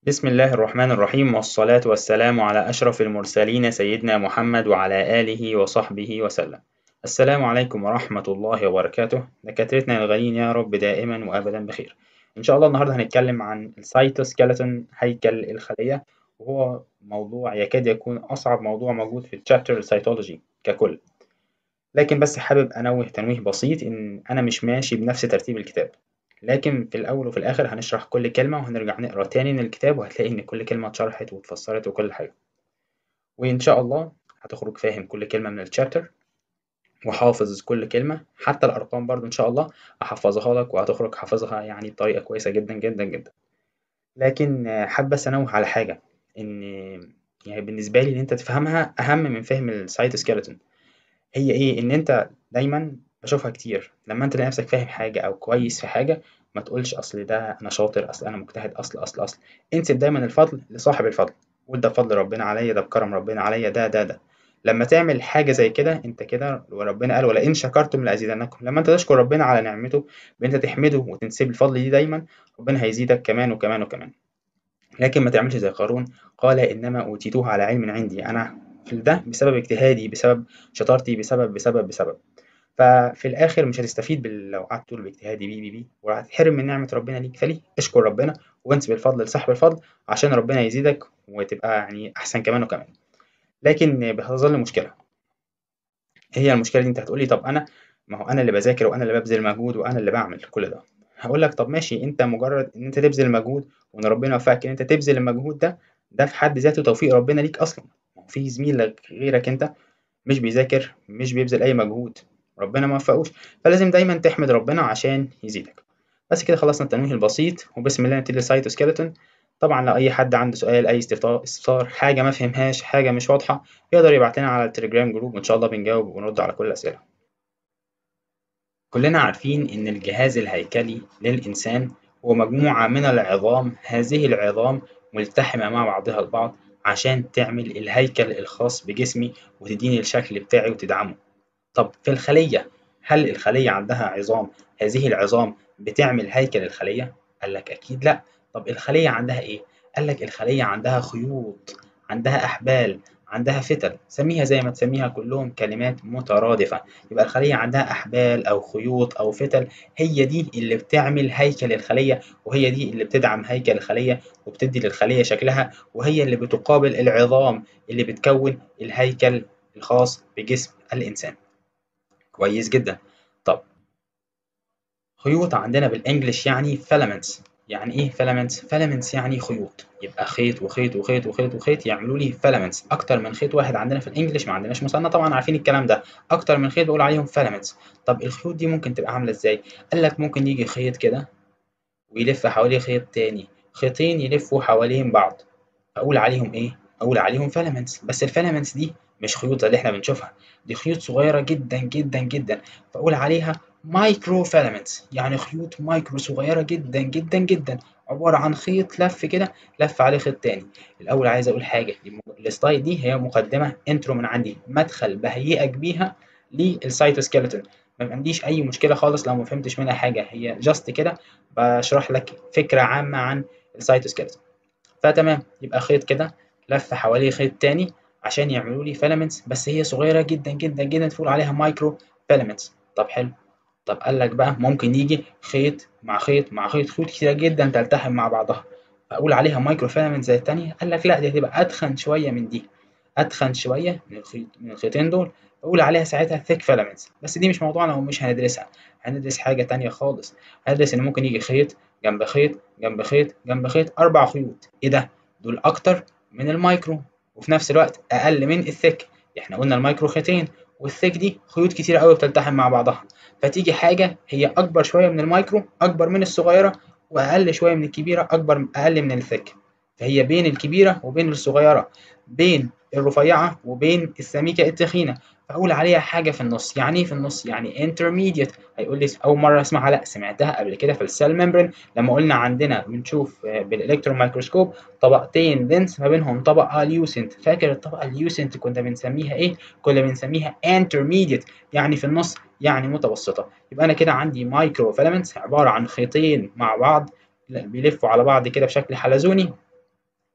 بسم الله الرحمن الرحيم والصلاة والسلام على أشرف المرسلين سيدنا محمد وعلى آله وصحبه وسلم السلام عليكم ورحمة الله وبركاته دكاترتنا الغاليين يا رب دائما وأبدا بخير إن شاء الله النهاردة هنتكلم عن السيتوسكيلتون هيكل الخلية وهو موضوع يكاد يكون أصعب موضوع موجود في الشابتر السيتولوجي ككل لكن بس حابب أنوه تنويه بسيط إن أنا مش ماشي بنفس ترتيب الكتاب لكن في الأول وفي الآخر هنشرح كل كلمة وهنرجع نقرا تاني من الكتاب وهتلاقي إن كل كلمة اتشرحت واتفسرت وكل حاجة وإن شاء الله هتخرج فاهم كل كلمة من الشابتر وحافظ كل كلمة حتى الأرقام برضو إن شاء الله هحفظها لك وهتخرج حافظها يعني بطريقة كويسة جدا جدا جدا لكن حابب بس أنوه على حاجة إن يعني بالنسبة لي إن أنت تفهمها أهم من فهم السايتوسكيلتون هي إيه إن أنت دايما بشوفها كتير لما انت تلاقي نفسك فاهم حاجة أو كويس في حاجة ما تقولش أصل ده أنا شاطر أصل أنا مجتهد أصل أصل أصل انسب دايما الفضل لصاحب الفضل قول ده بفضل ربنا عليا ده بكرم ربنا عليا ده ده ده لما تعمل حاجة زي كده انت كده وربنا قال ولئن شكرتم لأزيدنكم لما انت تشكر ربنا على نعمته بان انت تحمده وتنسب الفضل دي دايما ربنا هيزيدك كمان وكمان وكمان لكن ما تعملش زي قارون قال إنما أوتيتوه على علم عندي أنا في ده بسبب اجتهادي بسبب شطارتي بسبب بسبب بسبب ففي الآخر مش هتستفيد بال... لو قعدت تقول باجتهادي بي بي بي وهتتحرم من نعمة ربنا ليك فليه اشكر ربنا وانسب الفضل لصاحب الفضل عشان ربنا يزيدك وتبقى يعني أحسن كمان وكمان لكن هتظل مشكلة ايه هي المشكلة دي انت هتقولي طب أنا ما هو أنا اللي بذاكر وأنا اللي ببذل مجهود وأنا اللي بعمل كل ده هقول لك طب ماشي انت مجرد ان انت تبذل مجهود وان ربنا وفقك ان انت تبذل المجهود ده ده في حد ذاته توفيق ربنا ليك اصلا ما هو في زميلك غيرك انت مش بيذاكر مش بيبذل اي مجهود ربنا ما وفقوش فلازم دايما تحمد ربنا عشان يزيدك بس كده خلصنا التنويه البسيط وبسم الله نبتدي السايتوسكيلتون طبعا لو اي حد عنده سؤال اي استفسار حاجه ما فهمهاش حاجه مش واضحه يقدر يبعت لنا على التليجرام جروب وان شاء الله بنجاوب ونرد على كل الاسئله كلنا عارفين ان الجهاز الهيكلي للانسان هو مجموعه من العظام هذه العظام ملتحمه مع بعضها البعض عشان تعمل الهيكل الخاص بجسمي وتديني الشكل بتاعي وتدعمه طب في الخلية هل الخلية عندها عظام هذه العظام بتعمل هيكل الخلية؟ قال لك أكيد لأ طب الخلية عندها إيه؟ قال لك الخلية عندها خيوط عندها أحبال عندها فتل سميها زي ما تسميها كلهم كلمات مترادفة يبقى الخلية عندها أحبال أو خيوط أو فتل هي دي اللي بتعمل هيكل الخلية وهي دي اللي بتدعم هيكل الخلية وبتدي للخلية شكلها وهي اللي بتقابل العظام اللي بتكون الهيكل الخاص بجسم الإنسان كويس جدا طب خيوط عندنا بالانجلش يعني filaments يعني ايه filaments filaments يعني خيوط يبقى خيط وخيط وخيط وخيط وخيط يعملوا لي filaments اكتر من خيط واحد عندنا في الانجليش ما عندناش مثنى طبعا عارفين الكلام ده اكتر من خيط بقول عليهم filaments طب الخيوط دي ممكن تبقى عامله ازاي قال لك ممكن يجي خيط كده ويلف حواليه خيط تاني خيطين يلفوا حوالين بعض اقول عليهم ايه اقول عليهم filaments بس الفيلامنتس دي مش خيوط اللي احنا بنشوفها دي خيوط صغيرة جدا جدا جدا فأقول عليها مايكرو فيلامنتس يعني خيوط مايكرو صغيرة جدا جدا جدا عبارة عن خيط لف كده لف عليه خيط تاني الأول عايز أقول حاجة السلايد دي هي مقدمة انترو من عندي مدخل بهيئك بيها للسايتوسكيلتون ما عنديش أي مشكلة خالص لو ما فهمتش منها حاجة هي جاست كده بشرح لك فكرة عامة عن السايتوسكيلتون فتمام يبقى خيط كده لف حواليه خيط تاني عشان يعملوا لي فيلامنتس بس هي صغيرة جدا جدا جدا تقول عليها مايكرو فيلامنتس طب حلو طب قال لك بقى ممكن يجي خيط مع خيط مع خيط خيوط كتيرة جدا تلتحم مع بعضها فأقول عليها مايكرو فيلامنت زي التانية قال لك لا دي هتبقى أتخن شوية من دي أتخن شوية من الخيط من الخيطين دول أقول عليها ساعتها ثيك فيلامنتس بس دي مش موضوعنا ومش هندرسها هندرس حاجة تانية خالص هندرس إن ممكن يجي خيط جنب خيط جنب خيط جنب خيط أربع خيوط إيه ده؟ دول أكتر من المايكرو وفي نفس الوقت اقل من الثيك احنا قلنا المايكرو خيطين والثيك دي خيوط كتير قوي بتلتحم مع بعضها فتيجي حاجه هي اكبر شويه من المايكرو اكبر من الصغيره واقل شويه من الكبيره اكبر اقل من الثيك فهي بين الكبيره وبين الصغيره بين الرفيعه وبين السميكه التخينه فاقول عليها حاجه في النص يعني ايه في النص يعني intermediate هيقول لي اول مره اسمعها لا سمعتها قبل كده في السيل ممبرين لما قلنا عندنا بنشوف بالالكترون مايكروسكوب طبقتين دنس ما بينهم طبقه ليوسنت فاكر الطبقه اليوسنت كنا بنسميها ايه كنا بنسميها intermediate يعني في النص يعني متوسطه يبقى انا كده عندي مايكرو فيلامنتس عباره عن خيطين مع بعض بيلفوا على بعض كده بشكل حلزوني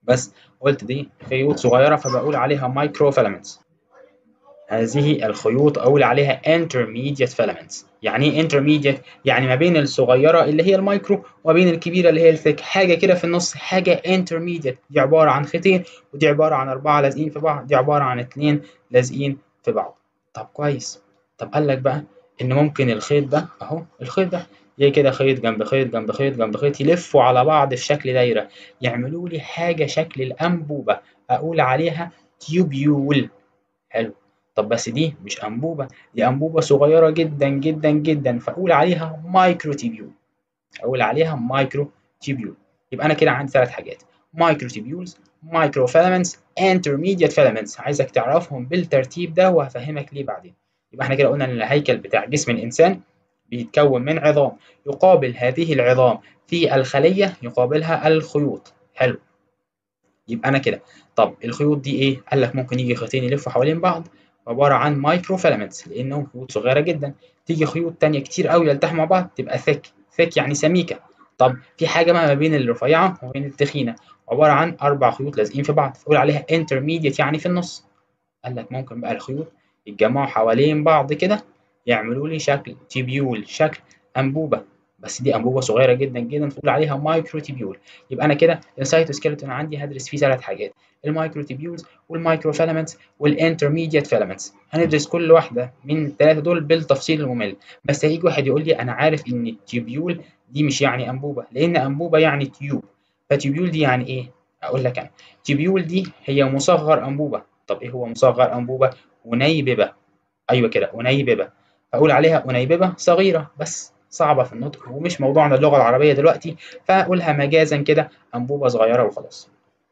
بس قلت دي خيوط صغيرة فبقول عليها مايكرو فيلامنتس هذه الخيوط أقول عليها intermediate filaments يعني ايه intermediate؟ يعني ما بين الصغيرة اللي هي المايكرو وما بين الكبيرة اللي هي الثيك حاجة كده في النص حاجة intermediate دي عبارة عن خيطين ودي عبارة عن أربعة لازقين في بعض دي عبارة عن اتنين لازقين في بعض طب كويس طب قال لك بقى إن ممكن الخيط ده أهو الخيط ده يجي كده خيط جنب خيط جنب خيط جنب خيط يلفوا على بعض في شكل دايرة يعملوا لي حاجة شكل الأنبوبة أقول عليها تيوبيول حلو طب بس دي مش أنبوبة دي أنبوبة صغيرة جدا جدا جدا فأقول عليها مايكرو تيبيول أقول عليها مايكرو تيبيول يبقى أنا كده عندي ثلاث حاجات مايكرو تيبيولز مايكرو فيلامنتس انترميديت فيلامنتس عايزك تعرفهم بالترتيب ده وهفهمك ليه بعدين يبقى احنا كده قلنا ان الهيكل بتاع جسم الانسان بيتكون من عظام يقابل هذه العظام في الخلية يقابلها الخيوط حلو يبقى انا كده طب الخيوط دي ايه قال لك ممكن يجي خيطين يلفوا حوالين بعض عبارة عن مايكرو فيلامنتس لأنهم خيوط صغيرة جدا تيجي خيوط تانية كتير قوي يلتحموا مع بعض تبقى ثيك ثيك يعني سميكة طب في حاجة بقى ما بين الرفيعة وما بين التخينة عبارة عن أربع خيوط لازقين في بعض فقول عليها intermediate يعني في النص قال لك ممكن بقى الخيوط يتجمعوا حوالين بعض كده يعملوا لي شكل تيبيول شكل أنبوبة بس دي أنبوبة صغيرة جدا جدا فقول عليها مايكرو تيبيول يبقى أنا كده السيتوسكيلتون عندي هدرس فيه ثلاث حاجات المايكرو تيبيولز والمايكرو فيلامنتس والانترميديت فيلامنتس هندرس كل واحدة من الثلاثة دول بالتفصيل الممل بس هيجي واحد يقول لي أنا عارف إن التيبيول دي مش يعني أنبوبة لأن أنبوبة يعني تيوب فتيبيول دي يعني إيه؟ أقول لك أنا تيبيول دي هي مصغر أنبوبة طب إيه هو مصغر أنبوبة؟ أنيببة أيوه كده أنيببة فأقول عليها أنيببة صغيرة بس صعبة في النطق ومش موضوعنا اللغة العربية دلوقتي فأقولها مجازا كده أنبوبة صغيرة وخلاص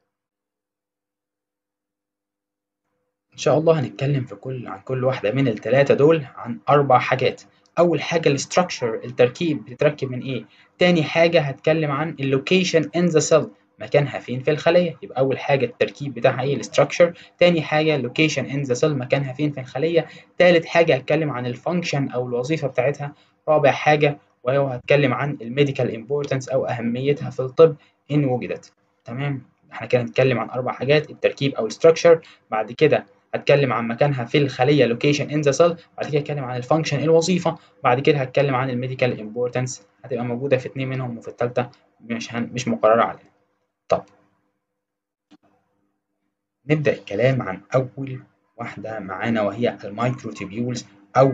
إن شاء الله هنتكلم في كل عن كل واحدة من التلاتة دول عن أربع حاجات أول حاجة الستراكشر التركيب بتتركب من إيه تاني حاجة هتكلم عن اللوكيشن إن ذا سيل مكانها فين في الخلية يبقى أول حاجة التركيب بتاعها إيه الستراكشر تاني حاجة اللوكيشن إن ذا سيل مكانها فين في الخلية تالت حاجة هتكلم عن الفانكشن أو الوظيفة بتاعتها رابع حاجة وهو هتكلم عن الميديكال امبورتنس أو أهميتها في الطب إن وجدت تمام احنا كده هنتكلم عن أربع حاجات التركيب أو الستراكشر بعد كده هتكلم عن مكانها في الخليه لوكيشن ان ذا سيل بعد كده هتكلم عن الفانكشن الوظيفه بعد كده هتكلم عن الميديكال امبورتنس هتبقى موجوده في اتنين منهم وفي الثالثه مش هن... مش مقرره علينا طب نبدا الكلام عن اول واحده معانا وهي المايكروتيبيولز او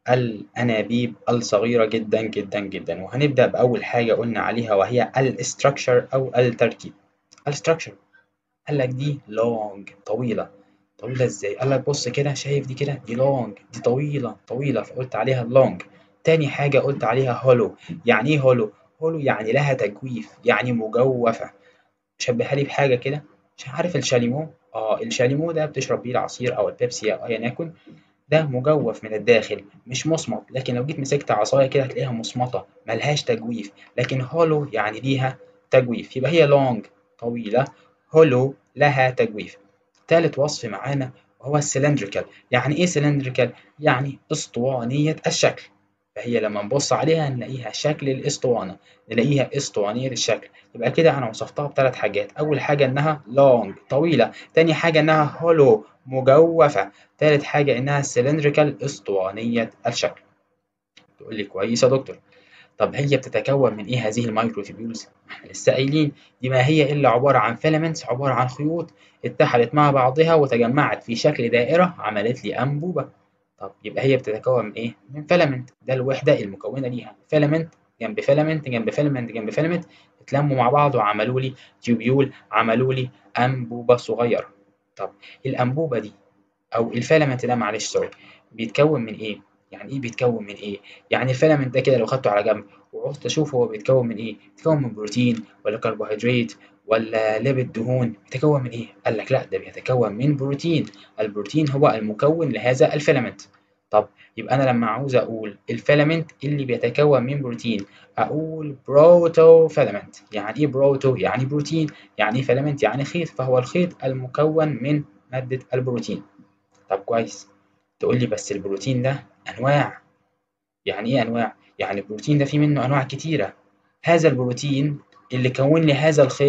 الانابيب الصغيره جدا جدا جدا وهنبدا باول حاجه قلنا عليها وهي الاستراكشر او التركيب الاستراكشر قال لك دي لونج طويله طويلة ازاي؟ قال لك بص كده شايف دي كده دي لونج دي طويلة طويلة فقلت عليها لونج تاني حاجة قلت عليها هولو يعني ايه هولو؟ هولو يعني لها تجويف يعني مجوفة شبهها لي بحاجة كده مش عارف الشاليمو اه الشاليمو ده بتشرب بيه العصير او البيبسي او ايا يكن ده مجوف من الداخل مش مصمت لكن لو جيت مسكت عصاية كده هتلاقيها مصمتة ملهاش تجويف لكن هولو يعني ليها تجويف يبقى هي لونج طويلة هولو لها تجويف ثالث وصف معانا وهو السلندريكال يعني ايه سلندريكال يعني اسطوانية الشكل فهي لما نبص عليها نلاقيها شكل الاسطوانة نلاقيها اسطوانية الشكل يبقى كده انا وصفتها بثلاث حاجات اول حاجة انها لونج طويلة تاني حاجة انها هولو مجوفة ثالث حاجة انها سلندريكال اسطوانية الشكل تقول لي كويس يا دكتور طب هي بتتكون من ايه هذه المايكروتيبيولز؟ احنا لسه قايلين دي ما هي الا عباره عن فيلامنتس عباره عن خيوط اتحدت مع بعضها وتجمعت في شكل دائره عملت لي انبوبه طب يبقى هي بتتكون من ايه؟ من فيلامنت ده الوحده المكونه ليها فيلامنت جنب فيلامنت جنب فيلامنت جنب فيلامنت اتلموا مع بعض وعملوا لي تيوبيول عملوا لي انبوبه صغيره طب الانبوبه دي او الفيلامنت ده معلش سوري بيتكون من ايه؟ يعني ايه بيتكون من ايه؟ يعني الفيلامنت ده كده لو خدته على جنب وعوزت اشوف هو بيتكون من ايه؟ بيتكون من بروتين ولا كربوهيدرات ولا ليبيد دهون؟ بيتكون من ايه؟ قال لك لا ده بيتكون من بروتين، البروتين هو المكون لهذا الفيلامنت. طب يبقى انا لما عاوز اقول الفيلامنت اللي بيتكون من بروتين اقول بروتو فيلامنت، يعني ايه بروتو؟ يعني بروتين، يعني ايه فيلامنت؟ يعني خيط، فهو الخيط المكون من مادة البروتين. طب كويس تقول لي بس البروتين ده انواع يعني ايه انواع يعني البروتين ده فيه منه انواع كتيره هذا البروتين اللي كون لي هذا الخيط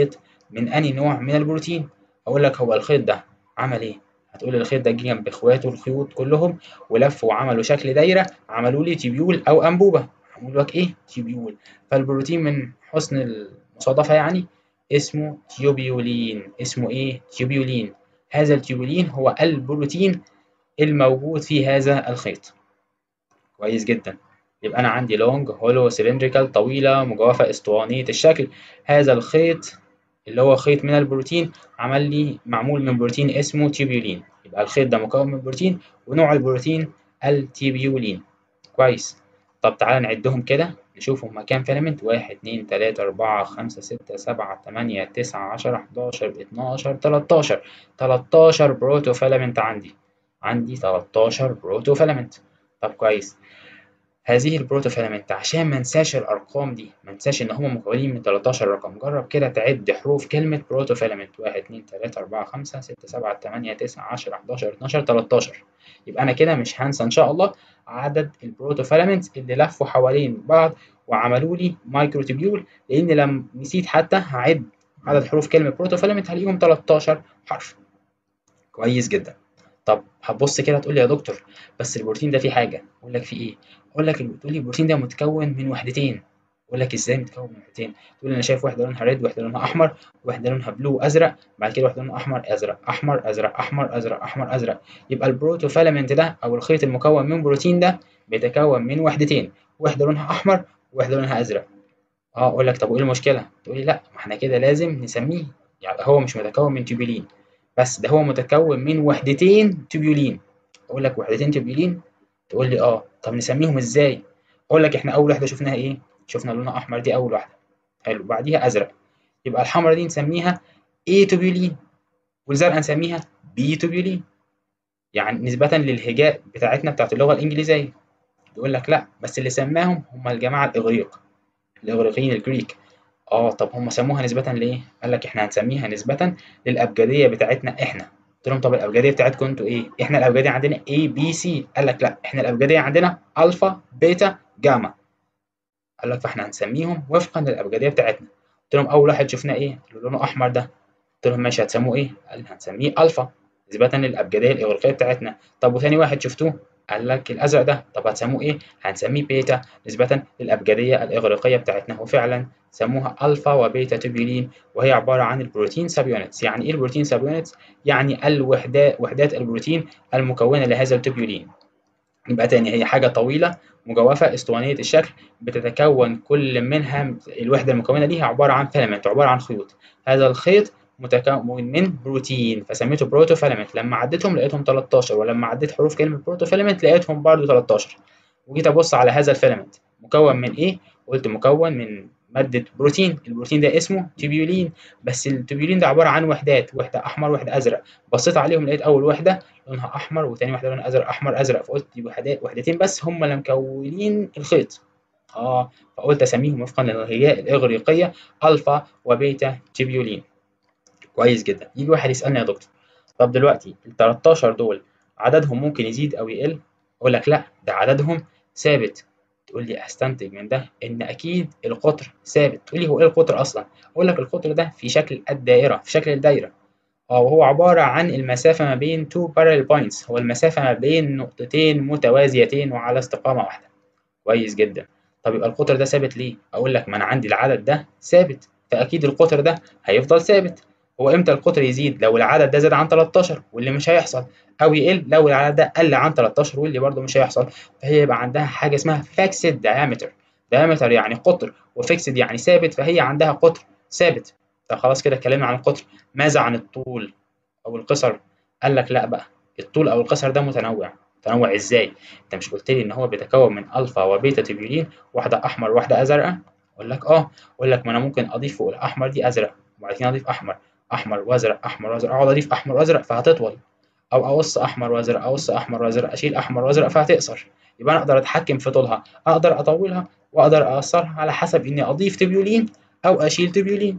من أنهي نوع من البروتين أقول لك هو الخيط ده عمل إيه هتقول لي الخيط ده جه جنب إخواته الخيوط كلهم ولفوا وعملوا شكل دايرة عملوا لي تيبيول أو أنبوبة هقول لك إيه تيبيول فالبروتين من حسن المصادفة يعني اسمه تيوبيولين اسمه إيه تيوبيولين هذا التيوبيولين هو البروتين الموجود في هذا الخيط كويس جدا يبقى أنا عندي لونج هولو سلندريكال طويلة مجوفة اسطوانية الشكل هذا الخيط اللي هو خيط من البروتين عمل لي معمول من بروتين اسمه تيبيولين يبقى الخيط ده مكون من بروتين ونوع البروتين التيبيولين كويس طب تعالى نعدهم كده نشوف هما كام فيلامنت واحد اتنين تلاتة أربعة خمسة ستة سبعة تمانية تسعة عشرة حداشر اتناشر تلاتاشر تلاتاشر بروتو فيلامنت عندي عندي تلاتاشر بروتو فيلامنت طب كويس هذه البروتوفيلامنت عشان ما انساش الارقام دي ما انساش ان هم مكونين من 13 رقم جرب كده تعد حروف كلمه بروتوفيلامنت 1 2 3 4 5 6 7 8 9 10 11 12 13 يبقى انا كده مش هنسى ان شاء الله عدد البروتوفيلامنتس اللي لفوا حوالين بعض وعملوا لي مايكروتوبيول لان لما نسيت حتى هعد عدد حروف كلمه بروتوفيلامنت هلاقيهم 13 حرف كويس جدا طب هتبص كده تقول لي يا دكتور بس البروتين ده فيه حاجه اقول لك فيه ايه اقول لك تقول لي البروتين ده متكون من وحدتين اقول لك ازاي متكون من وحدتين تقول لي انا شايف واحده لونها ريد واحده لونها احمر واحده لونها بلو ازرق بعد كده واحده لونها احمر ازرق احمر ازرق احمر ازرق احمر ازرق يبقى البروتوفيلامنت ده او الخيط المكون من بروتين ده بيتكون من وحدتين واحده لونها احمر وواحده لونها ازرق اه اقول لك طب وايه المشكله تقول لي لا ما احنا كده لازم نسميه يعني هو مش متكون من تيوبولين بس ده هو متكون من وحدتين تيوبولين اقول لك وحدتين تيوبولين تقول لي اه طب نسميهم ازاي اقول لك احنا اول واحده شفناها ايه شفنا لونها احمر دي اول واحده حلو بعديها ازرق يبقى الحمراء دي نسميها A توبيولين والزرقاء نسميها B توبيولين يعني نسبة للهجاء بتاعتنا بتاعت اللغة الإنجليزية يقول لك لا بس اللي سماهم هم الجماعة الإغريق الإغريقيين الجريك اه طب هم سموها نسبة لإيه؟ قال لك إحنا هنسميها نسبة للأبجدية بتاعتنا إحنا قلت لهم طب الأبجدية بتاعتكم أنتوا إيه؟ إحنا الأبجدية عندنا A B C قال لك لا إحنا الأبجدية عندنا ألفا بيتا جاما قال لك فإحنا هنسميهم وفقا للأبجدية بتاعتنا قلت لهم أول واحد شفناه إيه؟ اللي لونه أحمر ده قلت لهم ماشي هتسموه إيه؟ قال لي هنسميه ألفا نسبة للأبجدية الإغريقية بتاعتنا طب وثاني واحد شفتوه؟ قال لك الأزرق ده طب هتسموه إيه؟ هنسميه بيتا نسبة للأبجدية الإغريقية بتاعتنا وفعلا سموها ألفا وبيتا توبيولين وهي عبارة عن البروتين سب يونتس يعني إيه البروتين سب يونتس؟ يعني الوحدات وحدات البروتين المكونة لهذا التوبيولين يبقى تاني هي حاجة طويلة مجوفة اسطوانية الشكل بتتكون كل منها الوحدة المكونة ليها عبارة عن فيلامنت عبارة عن خيوط هذا الخيط متكون من بروتين فسميته بروتو فيلامنت لما عديتهم لقيتهم 13 ولما عديت حروف كلمة بروتو فيلامنت لقيتهم برضو 13 وجيت أبص على هذا الفيلامنت مكون من إيه؟ قلت مكون من مادة بروتين البروتين ده اسمه تيبيولين بس التيبيولين ده عبارة عن وحدات وحدة أحمر وحدة أزرق بصيت عليهم لقيت أول وحدة لونها أحمر وتاني وحدة لونها أزرق أحمر أزرق فقلت دي وحدات وحدتين بس هم اللي مكونين الخيط اه فقلت أسميهم وفقا للهياء الإغريقية ألفا وبيتا تيبيولين كويس جدا يجي واحد يسألني يا دكتور طب دلوقتي ال 13 دول عددهم ممكن يزيد أو يقل أقول لك لا ده عددهم ثابت تقول لي استنتج من ده ان اكيد القطر ثابت تقول لي هو ايه القطر اصلا اقول لك القطر ده في شكل الدائره في شكل الدايره اه وهو عباره عن المسافه ما بين two parallel points هو المسافه ما بين نقطتين متوازيتين وعلى استقامه واحده كويس جدا طب يبقى القطر ده ثابت ليه اقول لك ما انا عندي العدد ده ثابت فاكيد القطر ده هيفضل ثابت هو امتى القطر يزيد لو العدد ده زاد عن 13 واللي مش هيحصل او يقل لو العدد ده قل عن 13 واللي برضه مش هيحصل فهي يبقى عندها حاجه اسمها فاكسد diameter diameter يعني قطر وفيكسد يعني ثابت فهي عندها قطر ثابت طب خلاص كده اتكلمنا عن القطر ماذا عن الطول او القصر قال لك لا بقى الطول او القصر ده متنوع متنوع ازاي انت مش قلت لي ان هو بيتكون من الفا وبيتا تبيولين واحده احمر واحده ازرق اقول لك اه اقول لك ما انا ممكن اضيف فوق الاحمر دي ازرق وبعد كده اضيف احمر احمر وازرق احمر وازرق اقعد اضيف احمر وازرق فهتطول او اقص احمر وازرق اقص احمر وازرق اشيل احمر وازرق فهتقصر يبقى انا اقدر اتحكم في طولها اقدر اطولها واقدر اقصرها على حسب اني اضيف تبيولين او اشيل تبيولين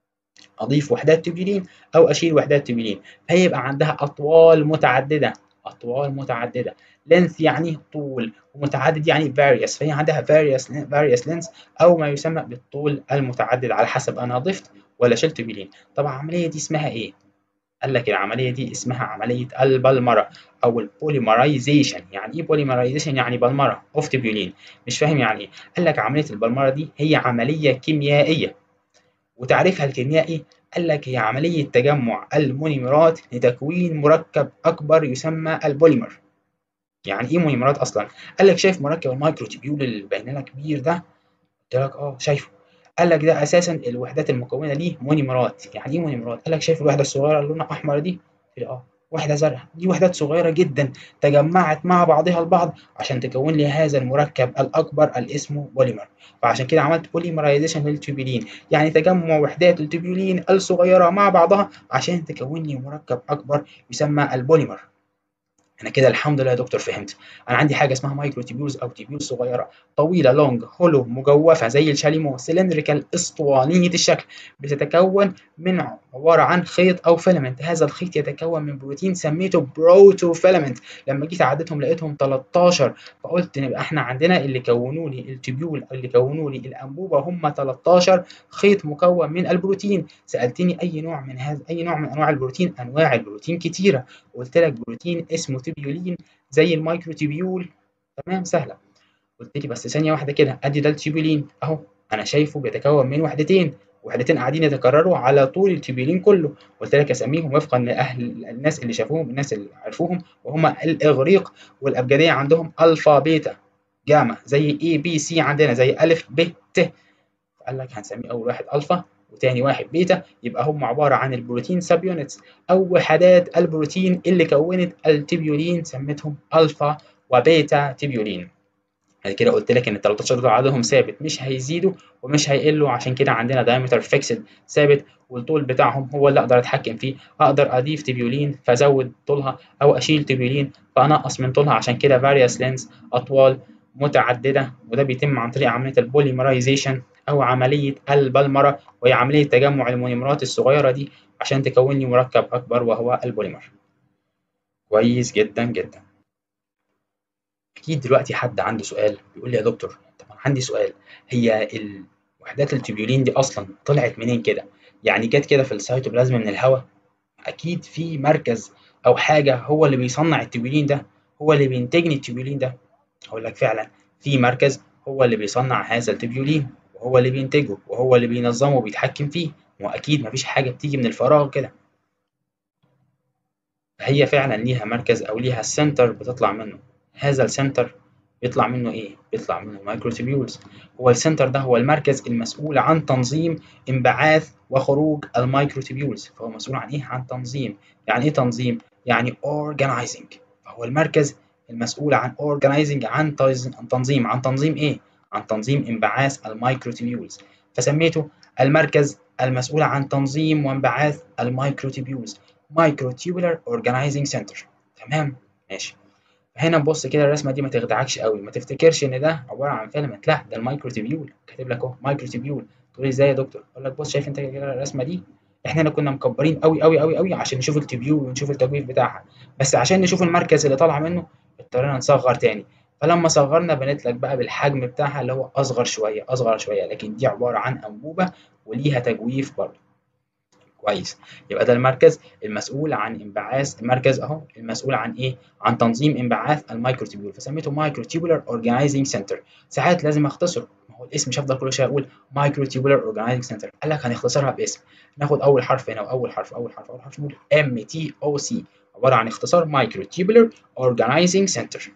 اضيف وحدات تبيولين او اشيل وحدات تبيولين فيبقى عندها اطوال متعدده اطوال متعدده لينث يعني طول ومتعدد يعني various فهي عندها various various length او ما يسمى بالطول المتعدد على حسب انا ضفت ولا شيل تبيولين طب العمليه دي اسمها ايه قال لك العمليه دي اسمها عمليه البلمره او البوليمرايزيشن يعني ايه بوليمرايزيشن يعني بلمره اوف تبيولين مش فاهم يعني ايه قال لك عمليه البلمره دي هي عمليه كيميائيه وتعريفها الكيميائي قال لك هي عمليه تجمع المونيمرات لتكوين مركب اكبر يسمى البوليمر يعني ايه مونيمرات اصلا قال لك شايف مركب المايكروتيبيول اللي باين لك كبير ده قلت لك اه شايفه قال لك ده اساسا الوحدات المكونه ليه مونيمرات يعني ايه مونيمرات قال لك شايف الوحده الصغيره اللي لونها احمر دي اه وحده زرقاء دي وحدات صغيره جدا تجمعت مع بعضها البعض عشان تكون لي هذا المركب الاكبر اللي اسمه بوليمر فعشان كده عملت بوليمرايزيشن للتوبيولين يعني تجمع وحدات التوبيولين الصغيره مع بعضها عشان تكون لي مركب اكبر يسمى البوليمر انا كده الحمد لله يا دكتور فهمت انا عندي حاجه اسمها مايكرو تيبيولز او تيبيول صغيره طويله لونج هولو مجوفه زي الشاليمو سلندريكال اسطوانيه الشكل بتتكون من عباره عن خيط او فيلمنت هذا الخيط يتكون من بروتين سميته بروتو فيلمنت لما جيت عدتهم لقيتهم 13 فقلت نبقى احنا عندنا اللي كونوا لي التيبيول اللي كونوا لي الانبوبه هم 13 خيط مكون من البروتين سالتني اي نوع من هذا اي نوع من انواع البروتين انواع البروتين كتيره قلت لك بروتين اسمه تيبيولين زي المايكرو تيبيول تمام سهله قلت لي بس ثانيه واحده كده ادي ده التيبيولين اهو انا شايفه بيتكون من وحدتين وحدتين قاعدين يتكرروا على طول التيبيولين كله قلت لك اسميهم وفقا لاهل الناس اللي شافوهم الناس اللي عرفوهم وهم الاغريق والابجديه عندهم الفا بيتا جاما زي اي بي سي عندنا زي الف ب ت قال لك هنسميه اول واحد الفا وتاني واحد بيتا يبقى هم عبارة عن البروتين سب يونتس أو وحدات البروتين اللي كونت التبيولين سميتهم ألفا وبيتا تبيولين بعد كده قلت لك ان ال 13 دول عددهم ثابت مش هيزيدوا ومش هيقلوا عشان كده عندنا دايمتر فيكسد ثابت والطول بتاعهم هو اللي اقدر اتحكم فيه اقدر اضيف تبيولين فازود طولها او اشيل تبيولين فانقص من طولها عشان كده فاريوس لينز اطوال متعدده وده بيتم عن طريق عمليه البوليمرايزيشن أو عملية البلمرة وهي عملية تجمع المونيمرات الصغيرة دي عشان تكون لي مركب أكبر وهو البوليمر كويس جدا جدا أكيد دلوقتي حد عنده سؤال بيقول لي يا دكتور طب أنا عندي سؤال هي الوحدات التبيولين دي أصلا طلعت منين كده؟ يعني جت كده في السيتوبلازم من الهواء؟ أكيد في مركز أو حاجة هو اللي بيصنع التبيولين ده هو اللي بينتجني التبيولين ده أقول لك فعلا في مركز هو اللي بيصنع هذا التبيولين وهو اللي بينتجه وهو اللي بينظمه وبيتحكم فيه واكيد مفيش حاجه بتيجي من الفراغ كده هي فعلا ليها مركز او ليها سنتر بتطلع منه هذا السنتر بيطلع منه ايه بيطلع منه المايكروتيبيولز هو السنتر ده هو المركز المسؤول عن تنظيم انبعاث وخروج المايكروتيبيولز فهو مسؤول عن ايه عن تنظيم يعني ايه تنظيم يعني organizing فهو المركز المسؤول عن organizing عن تنظيم عن تنظيم ايه عن تنظيم انبعاث المايكروتيبيولز فسميته المركز المسؤول عن تنظيم وانبعاث المايكروتيبيولز مايكروتيبولار اورجانيزنج سنتر تمام ماشي هنا نبص كده الرسمه دي ما تخدعكش قوي ما تفتكرش ان ده عباره عن فيلمنت لا ده المايكروتيبيول كاتب لك اهو مايكروتيبيول تقول لي ازاي يا دكتور اقول لك بص شايف انت كده الرسمه دي احنا هنا كنا مكبرين قوي قوي قوي قوي عشان نشوف التبيول ونشوف التجويف بتاعها بس عشان نشوف المركز اللي طالع منه اضطرينا نصغر تاني فلما صغرنا بنت لك بقى بالحجم بتاعها اللي هو اصغر شويه اصغر شويه لكن دي عباره عن انبوبه وليها تجويف برضه كويس يبقى ده المركز المسؤول عن انبعاث المركز اهو المسؤول عن ايه عن تنظيم انبعاث المايكروتيبول فسميته مايكروتيبولار اورجانيزنج سنتر ساعات لازم اختصره ما هو الاسم مش هفضل كل شويه اقول مايكروتيبولار اورجانيزنج سنتر قال لك هنختصرها باسم ناخد اول حرف هنا واول حرف اول حرف اول حرف نقول ام تي او سي عباره عن اختصار مايكروتيبولار اورجانيزنج سنتر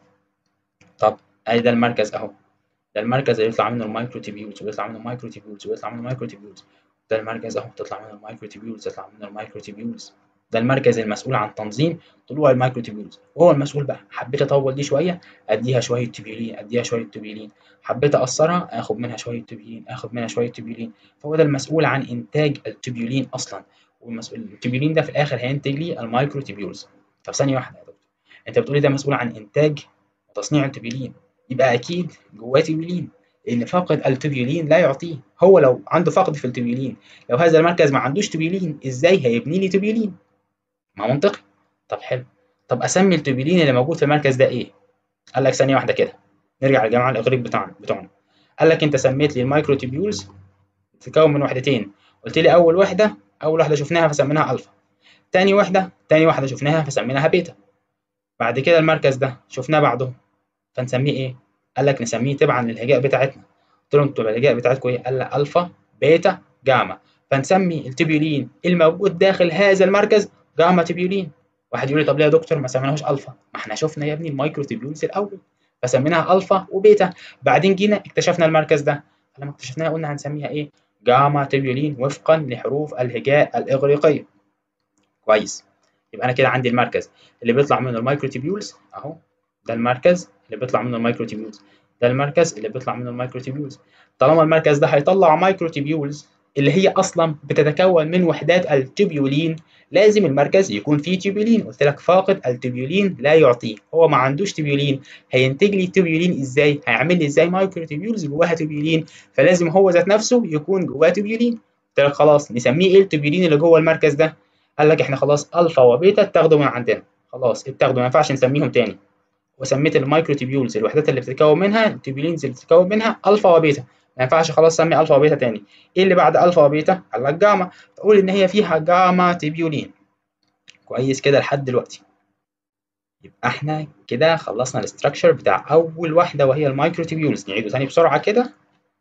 طب ادي ده المركز اهو ده المركز اللي يطلع منه المايكروتيبيولز ويطلع منه المايكروتيبيولز ويطلع منه المايكروتيبيولز ده المركز اهو تطلع منه المايكروتيبيولز تطلع منه المايكروتيبيولز ده المركز المسؤول عن تنظيم طلوع المايكروتيبيولز وهو المسؤول بقى حبيت اطول دي شويه اديها شويه تبيولين اديها شويه تبيولين حبيت اقصرها اخد منها شويه تبيولين اخد منها شويه تبيولين فهو ده المسؤول عن انتاج التبيولين اصلا والمسؤول التبيولين ده في الاخر هينتج لي المايكروتيبيولز طب ثانيه واحده يا دكتور انت بتقولي ده مسؤول عن انتاج تصنيع التبيولين يبقى اكيد جواه تبيولين لان فاقد التبيولين لا يعطيه هو لو عنده فقد في التبيولين لو هذا المركز ما عندوش تبيولين ازاي هيبني لي تبيولين ما منطقي طب حلو طب اسمي التبيولين اللي موجود في المركز ده ايه قال لك ثانيه واحده كده نرجع للجماعه الاغريق بتاعنا بتوعنا قال لك انت سميت لي المايكرو تبيولز تتكون من وحدتين قلت لي اول وحده اول وحده شفناها فسميناها الفا تاني وحده تاني واحده شفناها فسميناها بيتا بعد كده المركز ده شفناه بعدهم فنسميه ايه قال لك نسميه تبعا للهجاء بتاعتنا قلت لهم انتوا الهجاء بتاعتكم ايه قال لك الفا بيتا جاما فنسمي التبيولين الموجود داخل هذا المركز جاما تبيولين واحد يقول لي طب ليه يا دكتور ما سميناهوش الفا ما احنا شفنا يا ابني المايكرو تبيولز الاول فسميناها الفا وبيتا بعدين جينا اكتشفنا المركز ده لما اكتشفناها قلنا هنسميها ايه جاما تبيولين وفقا لحروف الهجاء الاغريقيه كويس يبقى انا كده عندي المركز اللي بيطلع منه المايكرو تبيولز اهو ده المركز اللي بيطلع منه المايكرو تبيولز ده المركز اللي بيطلع منه المايكرو تبيولز طالما المركز ده هيطلع مايكرو تبيولز اللي هي اصلا بتتكون من وحدات التبيولين لازم المركز يكون فيه تبيولين قلت لك فاقد التبيولين لا يعطيه هو ما عندوش تبيولين هينتج لي تبيولين ازاي هيعمل لي ازاي مايكرو تبيولز جواها تبيولين فلازم هو ذات نفسه يكون جواه تبيولين قلت لك خلاص نسميه ايه التبيولين اللي جوه المركز ده قال لك احنا خلاص الفا وبيتا اتاخدوا من عندنا خلاص اتاخدوا ما ينفعش نسميهم تاني وسميت المايكرو تبيولز الوحدات اللي بتتكون منها التبيولينز اللي بتتكون منها الفا وبيتا ما ينفعش خلاص اسمي الفا وبيتا تاني ايه اللي بعد الفا وبيتا قال لك جاما تقول ان هي فيها جاما تبيولين كويس كده لحد دلوقتي يبقى احنا كده خلصنا الاستراكشر بتاع اول واحده وهي المايكرو تبيولز نعيده تاني بسرعه كده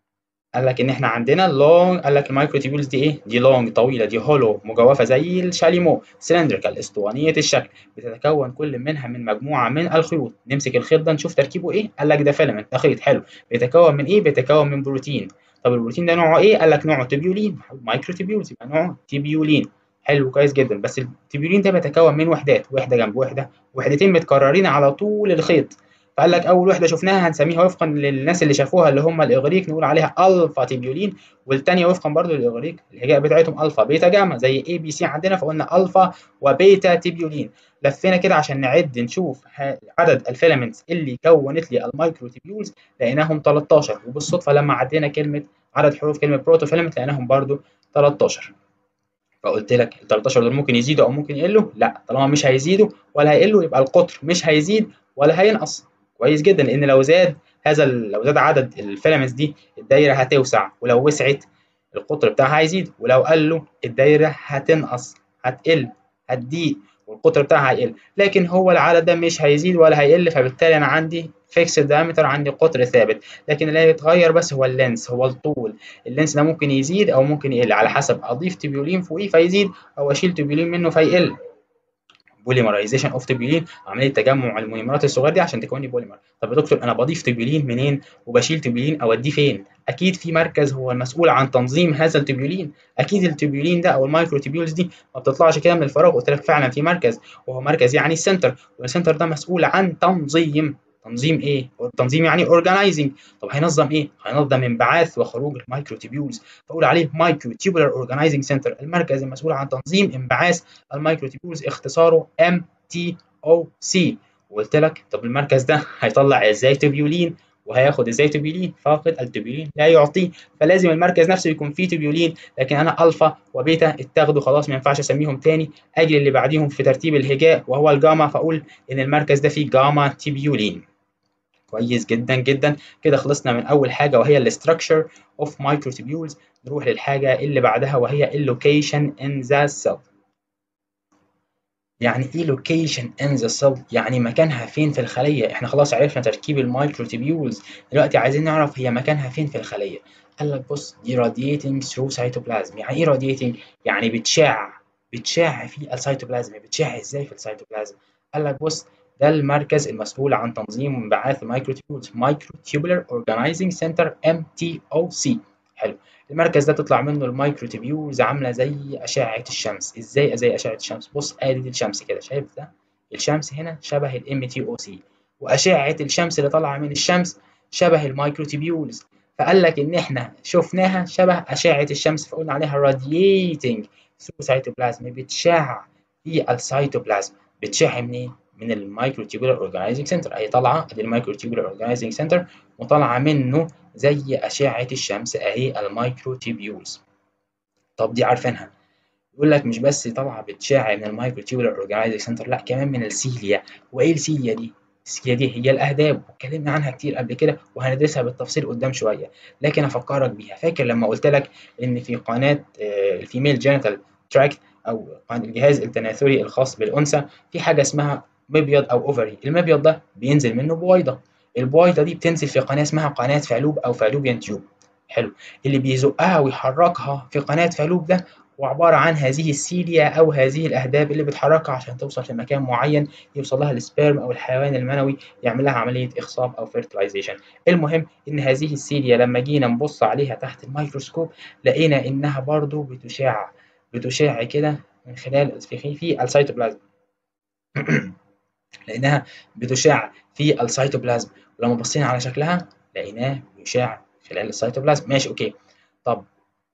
قال لك ان احنا عندنا لونج قال لك المايكرو تيبولز دي ايه دي لونج طويله دي هولو مجوفه زي الشاليمو سلندريكال اسطوانيه الشكل بتتكون كل منها من مجموعه من الخيوط نمسك الخيط ده نشوف تركيبه ايه قال لك ده فيلمنت ده خيط حلو بيتكون من ايه بيتكون من بروتين طب البروتين ده نوعه ايه قال لك نوعه تبيولين مايكرو تيبولز يبقى نوعه تبيولين حلو كويس جدا بس التبيولين ده بيتكون من وحدات وحده جنب وحده وحدتين متكررين على طول الخيط فقال لك اول وحده شفناها هنسميها وفقا للناس اللي شافوها اللي هم الاغريق نقول عليها الفا تيبيولين والثانيه وفقا برضو للاغريق الهجاء بتاعتهم الفا بيتا جاما زي اي بي سي عندنا فقلنا الفا وبيتا تيبيولين لفينا كده عشان نعد نشوف عدد الفيلامنتس اللي كونت لي المايكرو تيبيولز لقيناهم 13 وبالصدفه لما عدينا كلمه عدد حروف كلمه بروتو فيلامنت لقيناهم برضو 13 فقلت لك ال 13 دول ممكن يزيدوا او ممكن يقلوا لا طالما مش هيزيدوا ولا هيقلوا يبقى القطر مش هيزيد ولا هينقص كويس جدا لان لو زاد هذا لو زاد عدد الفيلامنتس دي الدايره هتوسع ولو وسعت القطر بتاعها هيزيد ولو قل الدايره هتنقص هتقل هتضيق والقطر بتاعها هيقل لكن هو العدد ده مش هيزيد ولا هيقل فبالتالي انا عندي فيكس دايمتر عندي قطر ثابت لكن اللي هيتغير بس هو اللينس هو الطول اللينس ده ممكن يزيد او ممكن يقل على حسب اضيف تبيولين فوقيه فيزيد او اشيل تبيولين منه فيقل بوليمرايزيشن اوف تبيولين عمليه تجمع المونيمرات الصغيره دي عشان تكون لي بوليمر طب يا دكتور انا بضيف تبيولين منين وبشيل تبيولين اوديه فين اكيد في مركز هو المسؤول عن تنظيم هذا التبيولين اكيد التبيولين ده او المايكرو تبيولز دي ما بتطلعش كده من الفراغ قلت لك فعلا في مركز وهو مركز يعني السنتر والسنتر ده مسؤول عن تنظيم تنظيم ايه؟ تنظيم يعني اورجانيزنج طب هينظم ايه؟ هينظم انبعاث وخروج المايكرو تيبيولز فاقول عليه مايكرو تيبولار اورجانيزنج سنتر المركز المسؤول عن تنظيم انبعاث المايكرو تيبيولز اختصاره ام تي او سي وقلت لك طب المركز ده هيطلع ازاي تبيولين وهياخد ازاي تبيولين فاقد التبيولين لا يعطيه فلازم المركز نفسه يكون فيه تبيولين لكن انا الفا وبيتا اتاخدوا خلاص ما ينفعش اسميهم تاني اجي اللي بعديهم في ترتيب الهجاء وهو الجاما فاقول ان المركز ده فيه جاما تبيولين كويس جدا جدا كده خلصنا من اول حاجه وهي الاستراكشر اوف مايكروتوبيولز نروح للحاجه اللي بعدها وهي اللوكيشن ان ذا سيل يعني ايه لوكيشن ان ذا سيل يعني مكانها فين في الخليه احنا خلاص عرفنا تركيب المايكروتوبيولز دلوقتي عايزين نعرف هي مكانها فين في الخليه قال لك بص دي radiating through cytoplasm يعني ايه radiating يعني بتشع بتشع في السيتوبلازم بتشع ازاي في السيتوبلازم قال لك بص ده المركز المسؤول عن تنظيم وانبعاث المايكروتيبولز مايكروتيبولار اورجانيزنج سنتر ام تي او سي حلو المركز ده تطلع منه المايكروتيبيولز عامله زي اشعه الشمس ازاي زي اشعه الشمس بص ادي الشمس كده شايف ده الشمس هنا شبه الام تي او سي واشعه الشمس اللي طالعه من الشمس شبه المايكروتيبيولز فقال لك ان احنا شفناها شبه اشعه الشمس فقلنا عليها radiating through cytoplasm بتشع في السيتوبلازم بتشع منين من المايكروتيبولار اورجانيزنج سنتر اهي طالعه ادي المايكروتيبولار اورجانيزنج سنتر وطالعه منه زي اشعه الشمس اهي المايكروتيبيولز طب دي عارفينها يقول لك مش بس طالعه بتشع من المايكروتيبولار اورجانيزنج سنتر لا كمان من السيليا وايه السيليا دي السيليا دي هي الأهداب واتكلمنا عنها كتير قبل كده وهندرسها بالتفصيل قدام شوية لكن أفكرك بيها فاكر لما قلت لك إن في قناة الفيميل جينيتال تراكت أو الجهاز التناسلي الخاص بالأنثى في حاجة اسمها مبيض أو أوفري المبيض ده بينزل منه بويضة البويضة دي بتنزل في قناة اسمها قناة فالوب أو فالوبيان تيوب حلو اللي بيزقها ويحركها في قناة فالوب ده وعبارة عن هذه السيليا أو هذه الأهداب اللي بتحركها عشان توصل في مكان معين يوصل لها السبيرم أو الحيوان المنوي يعمل لها عملية إخصاب أو فيرتلايزيشن المهم إن هذه السيليا لما جينا نبص عليها تحت الميكروسكوب لقينا إنها برضو بتشع بتشع كده من خلال في في السيتوبلازم لأنها بتشع في السيتوبلازم ولما بصينا على شكلها لقيناه بيشع خلال السيتوبلازم ماشي أوكي طب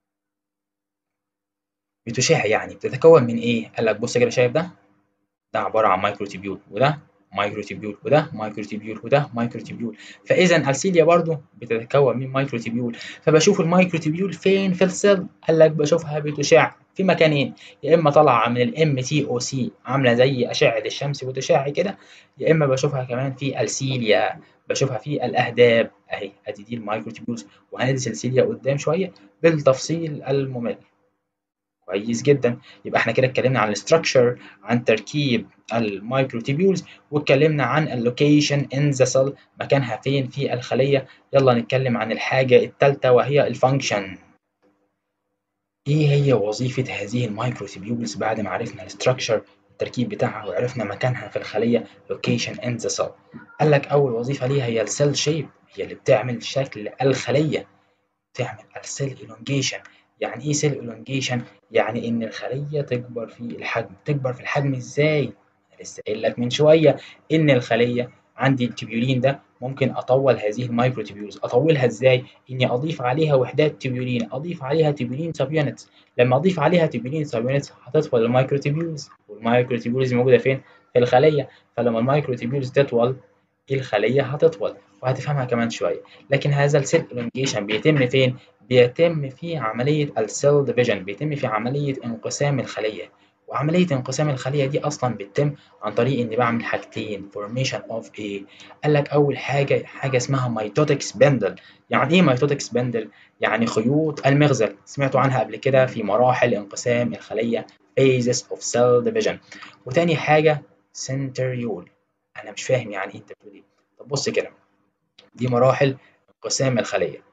بتشع يعني بتتكون من ايه؟ قال لك بص كده شايف ده؟ ده عبارة عن مايكروتيبيول وده مايكروتيبيول وده مايكروتيبيول وده مايكروتيبيول فاذا السيليا برضو بتتكون من مايكروتيبيول فبشوف المايكروتيبيول فين في السيل قال لك بشوفها بتشع في مكانين يا اما طالعه من الام تي او سي عامله زي اشعه الشمس وتشع كده يا اما بشوفها كمان في السيليا بشوفها في الاهداب اهي ادي دي المايكروتيبيولز وهندرس السيليا قدام شويه بالتفصيل الممل كويس جدا يبقى احنا كده اتكلمنا عن الاستراكشر عن تركيب المايكروتيبيولز واتكلمنا عن اللوكيشن ان ذا سيل مكانها فين في الخليه يلا نتكلم عن الحاجه الثالثه وهي الفانكشن ايه هي وظيفه هذه المايكروتيبيولز بعد ما عرفنا الاستراكشر التركيب بتاعها وعرفنا مكانها في الخليه لوكيشن ان ذا سيل قال لك اول وظيفه ليها هي السيل شيب هي اللي بتعمل شكل الخليه بتعمل السيل elongation يعني ايه سيل elongation يعني ان الخليه تكبر في الحجم تكبر في الحجم ازاي انا لسه قايل لك من شويه ان الخليه عندي التبيولين ده ممكن اطول هذه المايكروتيبيولز اطولها ازاي اني اضيف عليها وحدات تبيولين اضيف عليها تبيولين سب يونتس لما اضيف عليها تبيولين سب يونتس هتطول المايكروتيبيولز والمايكروتيبيولز موجوده فين في الخليه فلما المايكروتيبيولز تطول الخليه هتطول وهتفهمها كمان شويه لكن هذا السيل elongation بيتم فين بيتم في عملية السيل ديفيجن بيتم في عملية انقسام الخلية وعملية انقسام الخلية دي أصلا بتتم عن طريق إني بعمل حاجتين formation of A قال لك أول حاجة حاجة اسمها ميتوتيك سبندل يعني إيه ميتوتيك سبندل؟ يعني خيوط المغزل سمعتوا عنها قبل كده في مراحل انقسام الخلية phases of cell division وتاني حاجة سنتريول أنا مش فاهم يعني إيه أنت بتقول إيه طب بص كده دي مراحل انقسام الخلية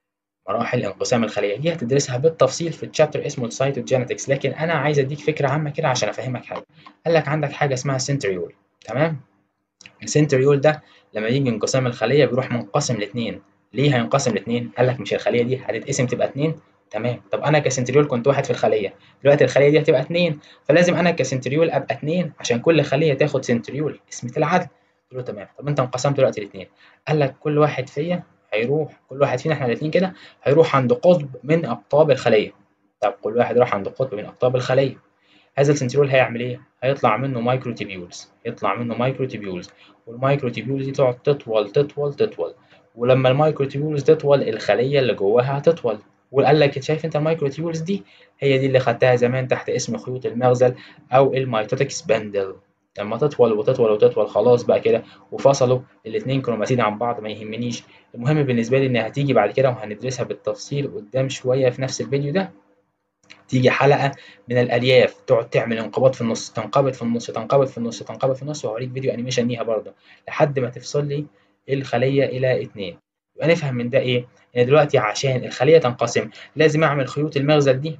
مراحل انقسام الخلية دي هتدرسها بالتفصيل في الشابتر اسمه السايتوجينيتكس لكن أنا عايز أديك فكرة عامة كده عشان أفهمك حاجة قال لك عندك حاجة اسمها سنتريول تمام السنتريول ده لما يجي انقسام الخلية بيروح منقسم لاتنين ليه هينقسم لاتنين؟ قال لك مش الخلية دي هتتقسم تبقى اتنين تمام طب انا كسنتريول كنت واحد في الخليه دلوقتي الخليه دي هتبقى اتنين فلازم انا كسنتريول ابقى اتنين عشان كل خليه تاخد سنتريول اسمة العدل قلت له تمام طب انت انقسمت دلوقتي لاتنين قال لك كل واحد فيا هيروح كل واحد فينا احنا الاثنين كده هيروح عند قطب من اقطاب الخليه طب كل واحد راح عند قطب من اقطاب الخليه هذا السنترول هيعمل ايه هيطلع منه مايكروتيبيولز يطلع منه مايكروتيبيولز والمايكروتيبيولز دي تقعد تطول تطول تطول ولما المايكروتيبيولز تطول الخليه اللي جواها هتطول وقال لك شايف انت المايكروتيبيولز دي هي دي اللي خدتها زمان تحت اسم خيوط المغزل او الميتوتيك سبندل لما تطول وتطول وتطول خلاص بقى كده وفصلوا الاثنين كروماتيد عن بعض ما يهمنيش المهم بالنسبه لي انها هتيجي بعد كده وهندرسها بالتفصيل قدام شويه في نفس الفيديو ده تيجي حلقه من الالياف تقعد تعمل انقباض في النص تنقبض في النص تنقبض في النص تنقبض في النص وهوريك فيديو انيميشن ليها برضه لحد ما تفصل لي الخليه الى اتنين يبقى نفهم من ده ايه ان دلوقتي عشان الخليه تنقسم لازم اعمل خيوط المغزل دي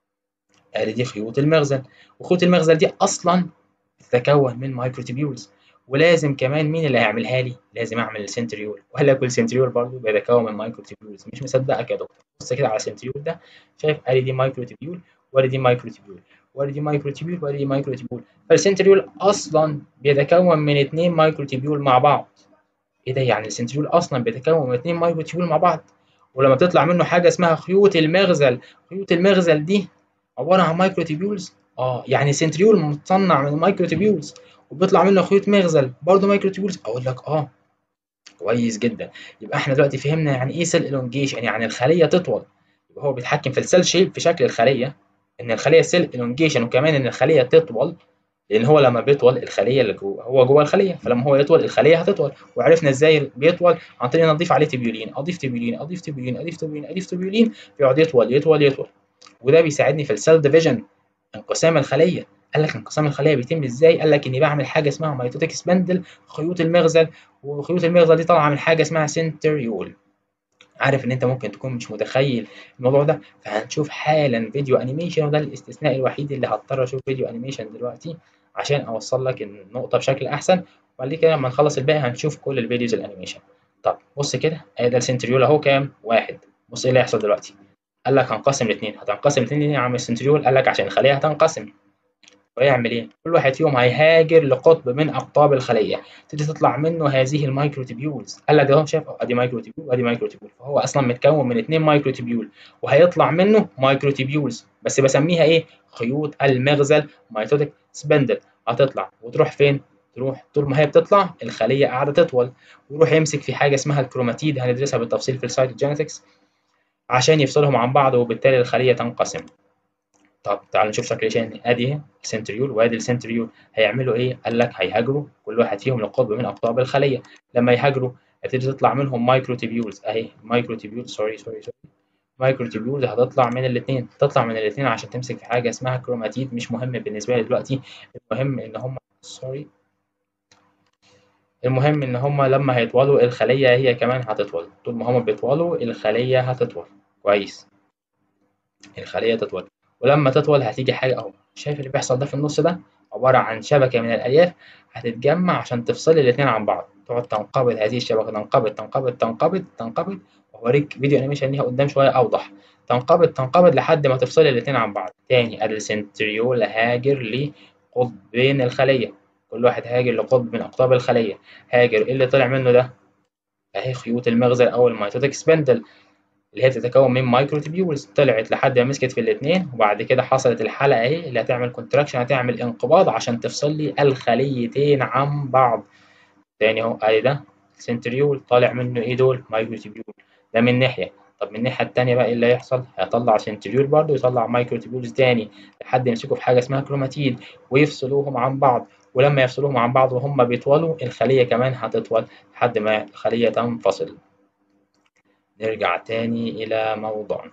ادي دي خيوط المغزل وخيوط المغزل دي اصلا تتكون من مايكروتيبيولز ولازم كمان مين اللي هيعملها لي؟ لازم اعمل السنتريول وهلا كل سنتريول برضه بيتكون من مايكروتيبيولز مش مصدقك يا دكتور بص كده على السنتريول ده شايف ادي دي مايكروتيبيول وادي دي مايكروتيبيول وادي دي مايكروتيبيول وادي دي مايكروتيبيول فالسنتريول اصلا بيتكون من اتنين مايكروتيبيول مع بعض ايه ده يعني السنتريول اصلا بيتكون من اتنين مايكروتيبيول مع بعض ولما بتطلع منه حاجه اسمها خيوط المغزل خيوط المغزل دي عباره عن مايكروتيبيولز اه يعني سنتريول متصنع من مايكروتيبيولز وبيطلع منه خيوط مغزل برضه مايكروتيبيولز اقول لك اه كويس جدا يبقى احنا دلوقتي فهمنا يعني ايه سيل elongation يعني الخليه تطول يبقى هو بيتحكم في السيل شيب في شكل الخليه ان الخليه سيل elongation وكمان ان الخليه تطول لان هو لما بيطول الخليه اللي جوه هو جوه الخليه فلما هو يطول الخليه هتطول وعرفنا ازاي بيطول عن طريق ان نضيف عليه تبيولين اضيف تبيولين اضيف تبيولين اضيف تبيولين اضيف تبيولين بيقعد يطول يطول يطول وده بيساعدني في السيل ديفيجن انقسام الخليه قال لك انقسام الخليه بيتم ازاي قال لك اني بعمل حاجه اسمها ميتوتيك سبندل خيوط المغزل وخيوط المغزل دي طالعه من حاجه اسمها سنتريول عارف ان انت ممكن تكون مش متخيل الموضوع ده فهنشوف حالا فيديو انيميشن وده الاستثناء الوحيد اللي هضطر اشوف فيديو انيميشن دلوقتي عشان اوصل لك النقطه بشكل احسن وبعد كده لما نخلص الباقي هنشوف كل الفيديوز الانيميشن طب بص كده ادي ده السنتريول اهو كام واحد بص ايه اللي هيحصل دلوقتي قال لك هنقسم الاثنين هتنقسم الاثنين يا عم السنتريول قال لك عشان الخليه هتنقسم ويعمل ايه؟ كل واحد فيهم هيهاجر لقطب من اقطاب الخليه تبتدي تطلع منه هذه المايكروتيبيولز قال لك اهو شايف ادي مايكروتيبيول وادي مايكروتيبيول فهو اصلا متكون من اثنين مايكروتيبيول وهيطلع منه مايكروتيبيولز بس بسميها ايه؟ خيوط المغزل مايتوتيك سبندل هتطلع وتروح فين؟ تروح طول ما هي بتطلع الخليه قاعده تطول ويروح يمسك في حاجه اسمها الكروماتيد هندرسها بالتفصيل في السايتوجينetics عشان يفصلهم عن بعض وبالتالي الخليه تنقسم طب تعالوا نشوف شكل تاني ادي السنتريول وادي السنتريول هيعملوا ايه؟ قال لك هيهاجروا كل واحد فيهم لقطب من اقطاب الخليه لما يهاجروا هتبتدي تطلع منهم مايكروتيبيولز اهي مايكروتيبيولز سوري سوري سوري مايكروتيبيولز هتطلع من الاثنين تطلع من الاثنين عشان تمسك في حاجه اسمها كروماتيد مش مهم بالنسبه لي دلوقتي المهم ان هم سوري المهم ان هم لما هيطولوا الخليه هي كمان هتطول طول ما هم بيطولوا الخليه هتطول كويس الخليه تطول ولما تطول هتيجي حاجة أهو شايف اللي بيحصل ده في النص ده عبارة عن شبكة من الألياف هتتجمع عشان تفصل الاتنين عن بعض تقعد تنقبض هذه الشبكة تنقبض تنقبض تنقبض تنقبض وهوريك فيديو أنيميشن ليها قدام شوية أوضح تنقبض تنقبض لحد ما تفصل الاتنين عن بعض تاني أدي السنتريول هاجر لقطبين الخلية كل واحد هاجر لقطب من أقطاب الخلية هاجر إيه اللي طلع منه ده؟ أهي خيوط المغزل أو الميتوتيك سبندل اللي هي بتتكون من مايكروتيبيولز طلعت لحد ما مسكت في الاثنين وبعد كده حصلت الحلقه اهي اللي هتعمل كونتراكشن هتعمل انقباض عشان تفصل لي الخليتين عن بعض تاني اهو ادي ده سنتريول طالع منه ايه دول مايكروتيبيول ده من ناحيه طب من الناحيه الثانيه بقى ايه اللي هيحصل هيطلع سنتريول برضه يطلع مايكروتيبيولز تاني لحد يمسكوا في حاجه اسمها كروماتيد ويفصلوهم عن بعض ولما يفصلوهم عن بعض وهم بيطولوا الخليه كمان هتطول لحد ما الخليه تنفصل نرجع تاني إلى موضوعنا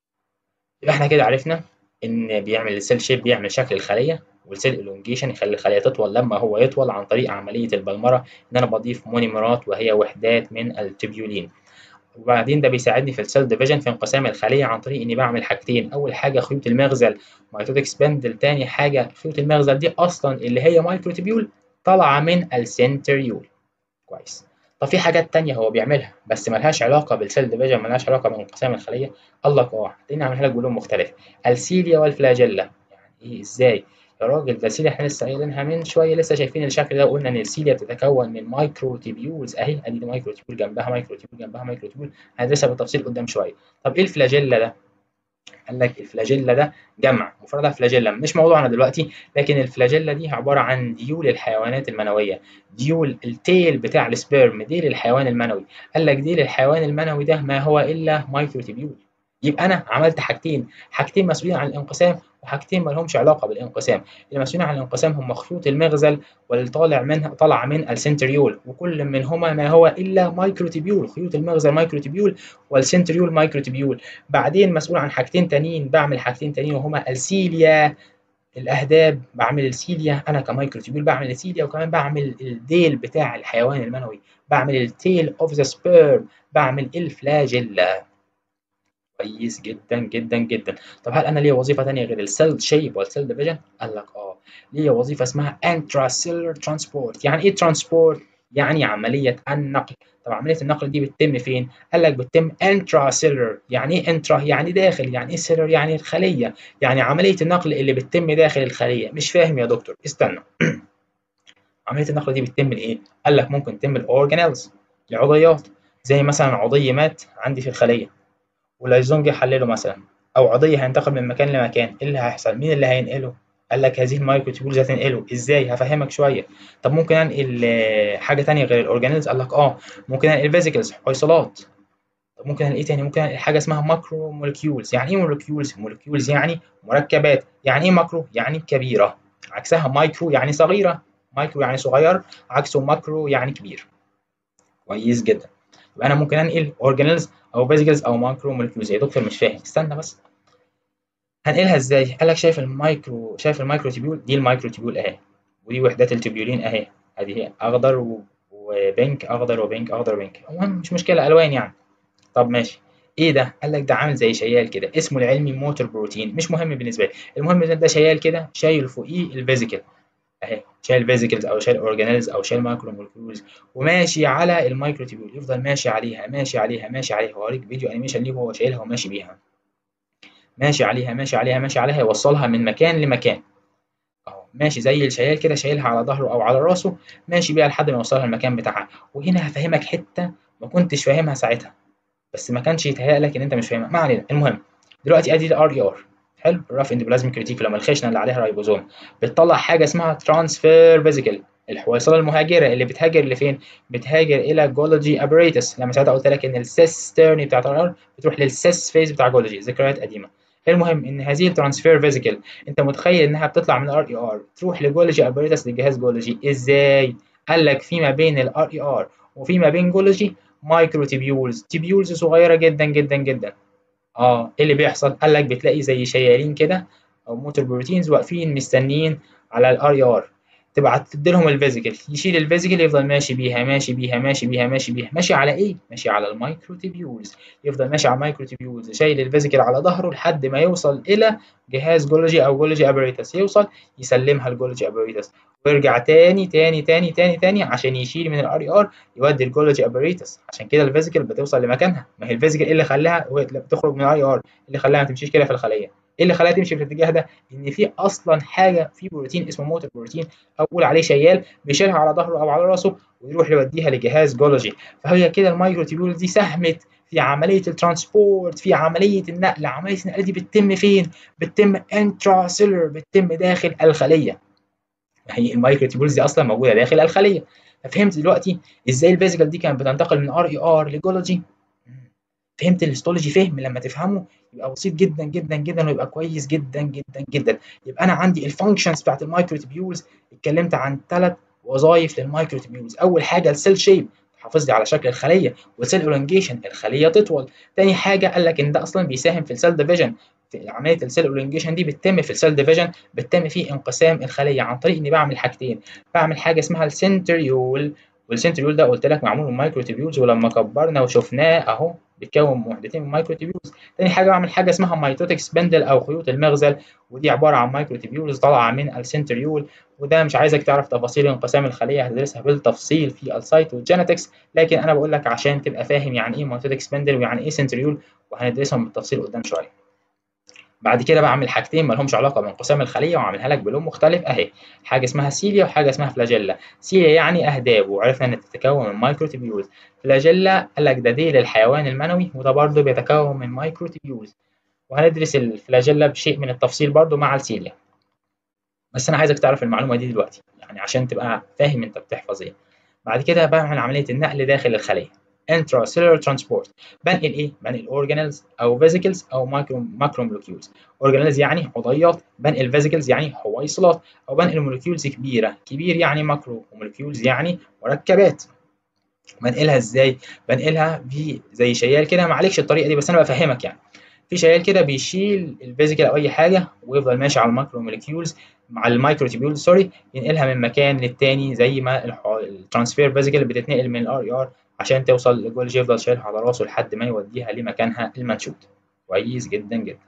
يبقى احنا كده عرفنا إن بيعمل السيل شيب بيعمل شكل الخلية والسيل إلونجيشن يخلي الخلية تطول لما هو يطول عن طريق عملية البلمرة إن أنا بضيف مونيمرات وهي وحدات من التبيولين وبعدين ده بيساعدني في السيل ديفيجن في انقسام الخلية عن طريق إني بعمل حاجتين أول حاجة خيوط المغزل ميتوتيك سبندل تاني حاجة خيوط المغزل دي أصلا اللي هي مايكروتيبيول طالعة من السنتريول كويس طب في حاجات تانية هو بيعملها بس ملهاش علاقة بالسيل ديفيجن ملهاش علاقة بانقسام الخلية قال لك اه هتلاقيني عاملها لك بلون مختلف السيليا والفلاجيلا يعني ايه ازاي يا راجل ده السيليا احنا لسه قايلينها من شويه لسه شايفين الشكل ده وقلنا ان السيليا بتتكون من مايكروتيبيولز اهي ادي مايكروتيبيول جنبها مايكروتيبيول جنبها مايكروتيبيول هندرسها بالتفصيل قدام شويه طب ايه الفلاجيلا ده قال لك الفلاجيلا ده جمع مفردها فلاجيلا مش موضوعنا دلوقتي لكن الفلاجيلا دي عباره عن ديول الحيوانات المنويه ديول التيل بتاع السبيرم ديل الحيوان المنوي قال لك ديل الحيوان المنوي ده ما هو الا مايكروتيبيول يبقى انا عملت حاجتين حاجتين مسؤولين عن الانقسام وحاجتين ما لهمش علاقه بالانقسام المسؤولين عن الانقسام هم خيوط المغزل واللي طالع منها طالع من السنتريول وكل منهما ما هو الا مايكروتيبيول خيوط المغزل مايكروتيبيول والسنتريول مايكروتيبيول بعدين مسؤول عن حاجتين تانيين بعمل حاجتين تانيين وهما السيليا الاهداب بعمل السيليا انا كمايكروتيبيول بعمل السيليا وكمان بعمل الديل بتاع الحيوان المنوي بعمل التيل اوف ذا سبيرم بعمل الفلاجيلا كويس جدا جدا جدا طب هل انا ليا وظيفه ثانيه غير السيل شيب والسيل ديفيجن قال لك اه ليا وظيفه اسمها انترا سيلر ترانسبورت يعني ايه ترانسبورت يعني عمليه النقل طب عمليه النقل دي بتتم فين قال لك بتتم انترا سيلر يعني ايه انترا يعني داخل يعني ايه سيلر يعني الخليه يعني عمليه النقل اللي بتتم داخل الخليه مش فاهم يا دكتور استنى عمليه النقل دي بتتم لايه قال لك ممكن تتم الاورجانيلز العضيات زي مثلا عضي مات عندي في الخليه واللايزون جه حلله مثلا او عضيه هينتقل من مكان لمكان ايه اللي هيحصل مين اللي هينقله قال لك هذه المايكروتيبولز هتنقله ازاي هفهمك شويه طب ممكن انقل حاجه تانية غير الاورجانيلز قال لك اه ممكن انقل فيزيكلز حيصلات طب ممكن انقل ايه تاني ممكن انقل حاجه اسمها ماكرو مولكيولز يعني ايه مولكيولز مولكيولز يعني مركبات يعني ايه ماكرو يعني كبيره عكسها مايكرو يعني صغيره مايكرو يعني صغير عكسه ماكرو يعني كبير كويس جدا يبقى انا ممكن انقل اورجانيلز او فيزيكلز او مايكرو مولكيولز يا دكتور مش فاهم استنى بس هنقلها ازاي قال لك شايف المايكرو شايف المايكرو تيبيول دي المايكرو تيبيول اهي ودي وحدات التبيولين اهي ادي هي اخضر و... وبينك اخضر وبينك اخضر وبينك المهم مش مشكله الوان يعني طب ماشي ايه ده قال لك ده عامل زي شيال كده اسمه العلمي موتور بروتين مش مهم بالنسبه لي المهم ان ده شيال كده شايل فوقيه الفيزيكال اهي شايل فيزيكلز او شايل اورجانيلز او شايل مايكرو مولكيولز وماشي على المايكرو تيبيول يفضل ماشي عليها ماشي عليها ماشي عليها هوريك فيديو انيميشن ليه وهو شايلها وماشي بيها ماشي عليها ماشي عليها ماشي عليها يوصلها من مكان لمكان اهو ماشي زي الشيال كده شايلها على ظهره او على راسه ماشي بيها لحد ما يوصلها المكان بتاعها وهنا هفهمك حته ما كنتش فاهمها ساعتها بس ما كانش يتهيأ لك ان انت مش فاهمها ما علينا المهم دلوقتي ادي الار اي ار حلو الراف اندوبلازميك ريتيكولوم الخشنه اللي عليها رايبوزوم بتطلع حاجه اسمها ترانسفير فيزيكال الحويصله المهاجره اللي بتهاجر لفين؟ بتهاجر الى جولجي ابريتس لما ساعتها قلت لك ان السيسترني بتاعت الار بتروح للسيس فيز بتاع جولجي ذكريات قديمه المهم ان هذه الترانسفير فيزيكال انت متخيل انها بتطلع من الار اي ار تروح لجولجي ابريتس للجهاز جولجي ازاي؟ قال لك في ما بين الار اي ار وفي ما بين جولجي مايكرو تيبيولز تيبيولز صغيره جدا جدا جدا اه ايه اللي بيحصل قال لك بتلاقي زي شيالين كده او موتور بروتينز واقفين مستنيين على الار اي ار تبعت تديلهم الفيزيكال يشيل الفيزيكال يفضل ماشي بيها ماشي بيها ماشي بيها ماشي بيها ماشي على ايه ماشي على المايكرو تيبيولز يفضل ماشي على المايكرو تيبيولز شايل الفيزيكال على ظهره لحد ما يوصل الى جهاز جولوجي او جولوجي ابريتس يوصل يسلمها لجولوجي ابريتس ويرجع تاني تاني تاني تاني تاني عشان يشيل من الار اي ار يودي الجولوجي ابريتس عشان كده الفيزيكال بتوصل لمكانها ما هي الفيزيكال ايه اللي خلاها بتخرج من الار اي ار اللي خلاها ما تمشيش كده في الخليه ايه اللي خلاها تمشي في الاتجاه ده ان في اصلا حاجه في بروتين اسمه موتور بروتين او قول عليه شيال بيشيلها على ظهره او على راسه ويروح يوديها لجهاز جولوجي فهي كده المايكرو تيبيول دي ساهمت في عمليه الترانسبورت في عمليه النقل عمليه النقل دي بتتم فين بتتم انترا سيلر بتتم داخل الخليه هي المايكرو تيبيولز دي اصلا موجوده داخل الخليه ففهمت دلوقتي ازاي الفيزيكال دي كانت بتنتقل من ار اي ار لجولوجي فهمت الهيستولوجي فهم لما تفهمه يبقى بسيط جدا جدا جدا ويبقى كويس جدا جدا جدا يبقى انا عندي الفانكشنز بتاعت المايكرو تيبيولز اتكلمت عن ثلاث وظائف للمايكرو تيبيولز اول حاجه السيل شيب تحافظ لي على شكل الخليه والسيل اولونجيشن الخليه تطول تاني حاجه قال لك ان ده اصلا بيساهم في السيل ديفيجن في عمليه السيل اولونجيشن دي بتتم في السيل ديفيجن بتتم في انقسام الخليه عن طريق اني بعمل حاجتين بعمل حاجه اسمها السنتريول والسنتريول ده قلت لك معمول من مايكرو تيبيولز ولما كبرنا وشفناه اهو بيتكون من وحدتين من مايكرو تيبيولز تاني حاجه بعمل حاجه اسمها ميتوتيك سبندل او خيوط المغزل ودي عباره عن مايكرو تيبيولز طالعه من السنتريول وده مش عايزك تعرف تفاصيل انقسام الخليه هتدرسها بالتفصيل في السايتوجينetics لكن انا بقول لك عشان تبقى فاهم يعني ايه ميتوتيك سبندل ويعني ايه سنتريول وهندرسهم بالتفصيل قدام شويه بعد كده بعمل حاجتين ما لهمش علاقه بانقسام الخليه وعاملها لك بلون مختلف اهي حاجه اسمها سيليا وحاجه اسمها فلاجيلا سيليا يعني اهداب وعرفنا ان تتكون من مايكرو تيبيولز فلاجيلا قال لك ده ديل الحيوان المنوي وده برضه بيتكون من مايكرو تيبيولز وهندرس الفلاجيلا بشيء من التفصيل برضه مع السيليا بس انا عايزك تعرف المعلومه دي دلوقتي يعني عشان تبقى فاهم انت بتحفظ ايه بعد كده بعمل عمليه النقل داخل الخليه intracellular transport بنقل ايه؟ بنقل organelles او vesicles او مايكرو ماكرو molecules organelles يعني عضيات بنقل vesicles يعني حويصلات او بنقل مولكيولز كبيره كبير يعني ماكرو ومولكيولز يعني مركبات بنقلها ازاي؟ بنقلها في زي شيال كده معلكش الطريقه دي بس انا بفهمك يعني في شيال كده بيشيل الفيزيكال او اي حاجه ويفضل ماشي على الماكرو مولكيولز مع المايكرو تيبيولز سوري ينقلها من مكان للتاني زي ما الترانسفير فيزيكال بتتنقل من الار اي ار عشان توصل لجولجي يفضل شايلها على راسه لحد ما يوديها لمكانها المنشود كويس جدا جدا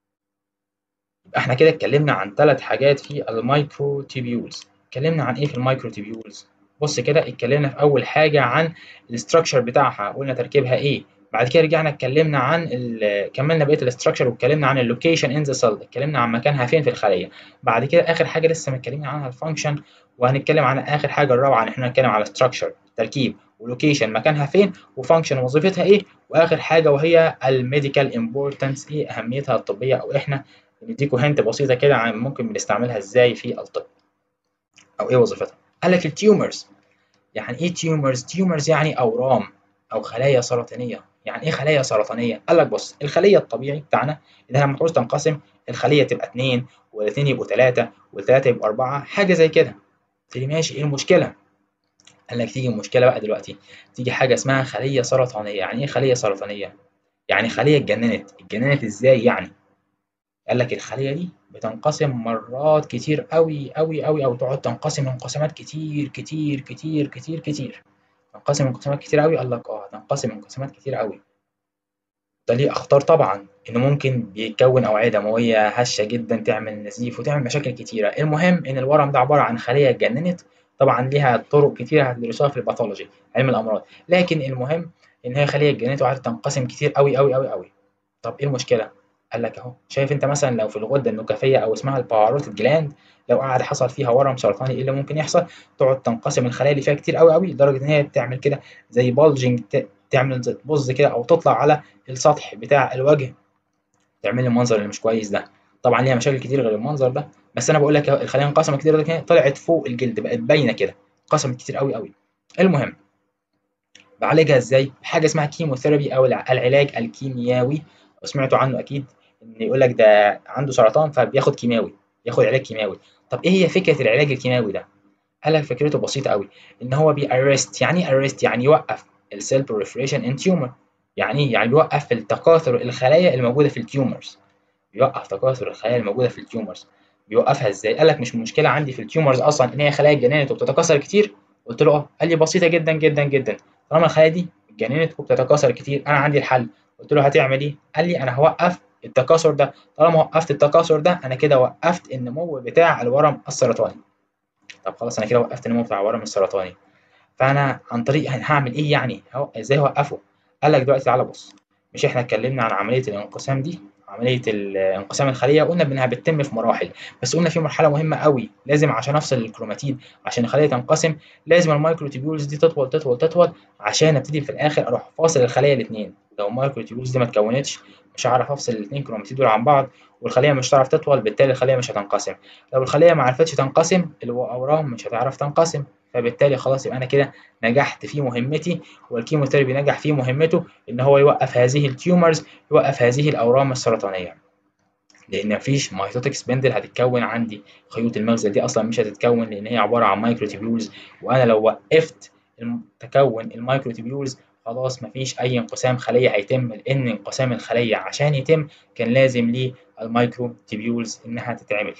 يبقى احنا كده اتكلمنا عن ثلاث حاجات في المايكرو تيبيولز اتكلمنا عن ايه في المايكرو تيبيولز بص كده اتكلمنا في اول حاجه عن الاستراكشر بتاعها قلنا تركيبها ايه بعد كده رجعنا اتكلمنا عن كملنا بقيه الاستراكشر واتكلمنا عن اللوكيشن ان ذا سيل اتكلمنا عن مكانها فين في الخليه بعد كده اخر حاجه لسه متكلمين عنها الفانكشن وهنتكلم عن اخر حاجه الرابعه ان احنا هنتكلم على ستراكشر تركيب ولوكيشن مكانها فين وفانكشن وظيفتها ايه واخر حاجه وهي الميديكال امبورتنس ايه اهميتها الطبيه او احنا نديكوا هنت بسيطه كده عن ممكن بنستعملها ازاي في الطب او ايه وظيفتها قال لك التيومرز يعني ايه تيومرز تيومرز يعني اورام او خلايا سرطانيه يعني ايه خلايا سرطانيه قال لك بص الخليه الطبيعي بتاعنا انها لما تعوز تنقسم الخليه تبقى اتنين والاتنين يبقوا تلاته والتلاته يبقوا اربعه حاجه زي كده قلت لي ماشي ايه المشكله قال لك تيجي المشكله بقى دلوقتي تيجي حاجه اسمها خليه سرطانيه يعني ايه خليه سرطانيه يعني خليه اتجننت اتجننت ازاي يعني قال لك الخليه دي بتنقسم مرات كتير قوي قوي قوي او تقعد تنقسم انقسامات كتير كتير كتير كتير كتير تنقسم انقسامات كتير قوي قال لك اه تنقسم انقسامات كتير قوي ده ليه اخطار طبعا انه ممكن بيتكون اوعيه دمويه هشه جدا تعمل نزيف وتعمل مشاكل كتيره المهم ان الورم ده عباره عن خليه اتجننت طبعا ليها طرق كتيره هتدرسوها في الباثولوجي علم الامراض لكن المهم ان هي خليه اتجننت وقعدت تنقسم كتير قوي قوي قوي قوي طب ايه المشكله قال لك اهو شايف انت مثلا لو في الغده النكافيه او اسمها الباروتيد جلاند لو قعد حصل فيها ورم سرطاني ايه اللي ممكن يحصل تقعد تنقسم الخلايا اللي فيها كتير قوي قوي لدرجه ان هي بتعمل كده زي بالجنج تعمل بوز كده او تطلع على السطح بتاع الوجه تعمل المنظر اللي مش كويس ده طبعا ليها مشاكل كتير غير المنظر ده بس انا بقول لك الخلايا انقسمت كتير ده طلعت فوق الجلد بقت باينه كده انقسمت كتير قوي قوي المهم بعالجها ازاي بحاجه اسمها كيموثيرابي او العلاج الكيميائي وسمعتوا عنه اكيد ان يقول لك ده عنده سرطان فبياخد كيماوي ياخد علاج كيماوي طب ايه هي فكره العلاج الكيماوي ده قال لك فكرته بسيطه قوي ان هو بيأرست يعني ايه ارست يعني يوقف السيل بروليفريشن ان تيومر يعني ايه يعني بيوقف التكاثر الخلايا الموجوده في التيومرز بيوقف تكاثر الخلايا الموجوده في التيومرز بيوقفها ازاي قال لك مش مشكله عندي في التيومرز اصلا ان هي خلايا اتجننت وبتتكاثر كتير قلت له اه قال لي بسيطه جدا جدا جدا طالما الخلايا دي اتجننت وبتتكاثر كتير انا عندي الحل قلت له هتعمل ايه قال لي انا هوقف التكاثر ده طالما وقفت التكاثر ده انا كده وقفت النمو بتاع الورم السرطاني طب خلاص انا كده وقفت النمو بتاع الورم السرطاني فانا عن طريق هعمل ايه يعني ازاي اوقفه قال لك دلوقتي تعالى بص مش احنا اتكلمنا عن عمليه الانقسام دي عمليه انقسام الخليه قلنا انها بتتم في مراحل بس قلنا في مرحله مهمه قوي لازم عشان افصل الكروماتيد عشان الخليه تنقسم لازم المايكروتيبيولز دي تطول تطول تطول عشان ابتدي في الاخر اروح فاصل الخليه الاثنين لو المايكروتيبيولز دي ما اتكونتش مش هعرف افصل الاثنين كروماتيد دول عن بعض والخليه مش هتعرف تطول بالتالي الخليه مش هتنقسم لو الخليه ما عرفتش تنقسم الاورام مش هتعرف تنقسم فبالتالي خلاص يبقى انا كده نجحت في مهمتي والكيموثيرابي نجح في مهمته ان هو يوقف هذه التيومرز يوقف هذه الاورام السرطانيه لان مفيش مايتوتيك سبندل هتتكون عندي خيوط المغزى دي اصلا مش هتتكون لان هي عباره عن مايكروتيبيولز وانا لو وقفت تكون المايكروتيبيولز خلاص مفيش اي انقسام خليه هيتم لان انقسام الخليه عشان يتم كان لازم ليه المايكرو تيبيولز انها تتعمل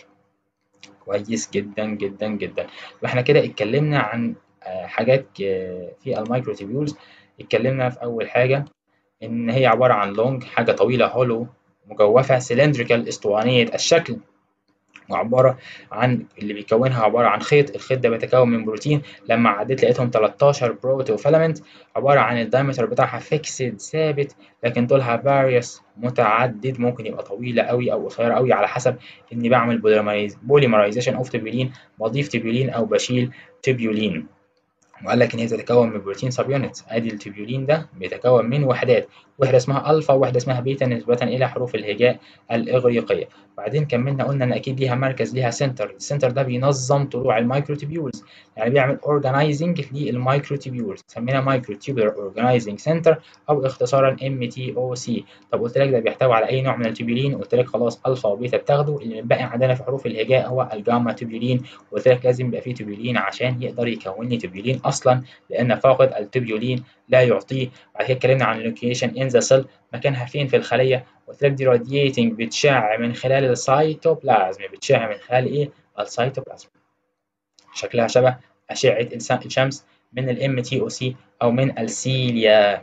كويس جدا جدا جدا واحنا كده اتكلمنا عن حاجات في المايكرو تيبيولز اتكلمنا في اول حاجه ان هي عباره عن لونج حاجه طويله هولو مجوفه سلندريكال اسطوانيه الشكل وعبارة عن اللي بيكونها عبارة عن خيط الخيط ده بيتكون من بروتين لما عديت لقيتهم 13 بروتو فيلامنت عبارة عن الدايمتر بتاعها فيكسد ثابت لكن طولها فاريوس متعدد ممكن يبقى طويلة قوي أو قصيرة قوي على حسب إني بعمل بوليمرايزيشن أوف تبيولين بضيف تبيولين أو بشيل تبيولين وقال لك ان هي تتكون من بروتين سب يونتس ادي التبيولين ده بيتكون من وحدات وحده اسمها الفا وواحده اسمها بيتا نسبه الى حروف الهجاء الاغريقيه بعدين كملنا قلنا ان اكيد ليها مركز ليها سنتر السنتر ده بينظم طلوع المايكروتيبيولز يعني بيعمل اورجانيزنج للمايكروتيبيولز سمينا مايكروتيبولار اورجانيزنج سنتر او اختصارا ام تي او سي طب قلت لك ده بيحتوي على اي نوع من التبيولين قلت لك خلاص الفا وبيتا بتاخده اللي باقي عندنا في حروف الهجاء هو الجاما تبيولين قلت لك لازم يبقى فيه تبيولين عشان يقدر يكون لي تبيولين اصلا لان فاقد التبيولين لا يعطيه بعد كده اتكلمنا عن اللوكيشن ان ذا سيل مكانها فين في الخليه قلت لك دي رادييتنج بتشع من خلال السيتوبلازم بتشع من خلال ايه السيتوبلازم شكلها شبه اشعه الشمس من الام تي او سي او من السيليا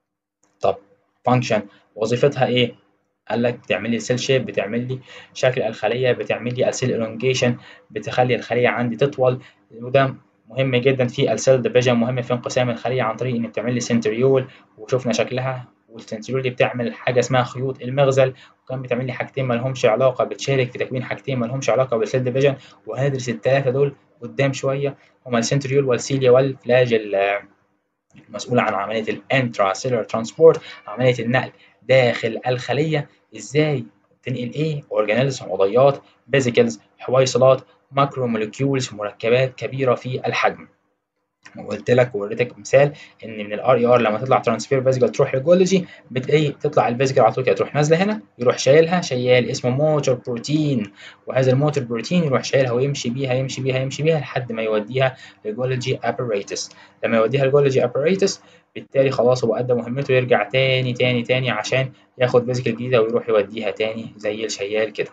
طب فانكشن وظيفتها ايه قال لك بتعمل لي سيل شيب بتعمل لي شكل الخليه بتعمل لي السيل الونجيشن بتخلي الخليه عندي تطول وده مهم جدا في السيل ديفيجن مهم في انقسام الخليه عن طريق ان بتعمل لي سنتريول وشفنا شكلها والسنتريول دي بتعمل حاجه اسمها خيوط المغزل وكان بتعمل لي حاجتين ما لهمش علاقه بتشارك في تكوين حاجتين ما لهمش علاقه بالسيل ديفيجن وهندرس الثلاثه دول قدام شويه هما السنتريول والسيليا والفلاجل المسؤوله عن عمليه الانترا سيلولار ترانسبورت عمليه النقل داخل الخليه ازاي تنقل ايه اورجانيلز عضيات فيزيكلز حويصلات ماكرو موليكيولز مركبات كبيره في الحجم وقلت لك ووريتك مثال ان من الار اي ار لما تطلع ترانسفير فيزيكال تروح لجولوجي بتلاقي تطلع الفيزيكال على طول كده تروح نازله هنا يروح شايلها شيال اسمه موتور بروتين وهذا الموتور بروتين يروح شايلها ويمشي بيها يمشي بيها يمشي بيها لحد ما يوديها لجولوجي ابريتس لما يوديها لجولوجي ابريتس بالتالي خلاص هو أدى مهمته يرجع تاني تاني تاني عشان ياخد فيزيكال جديدة ويروح يوديها تاني زي الشيال كده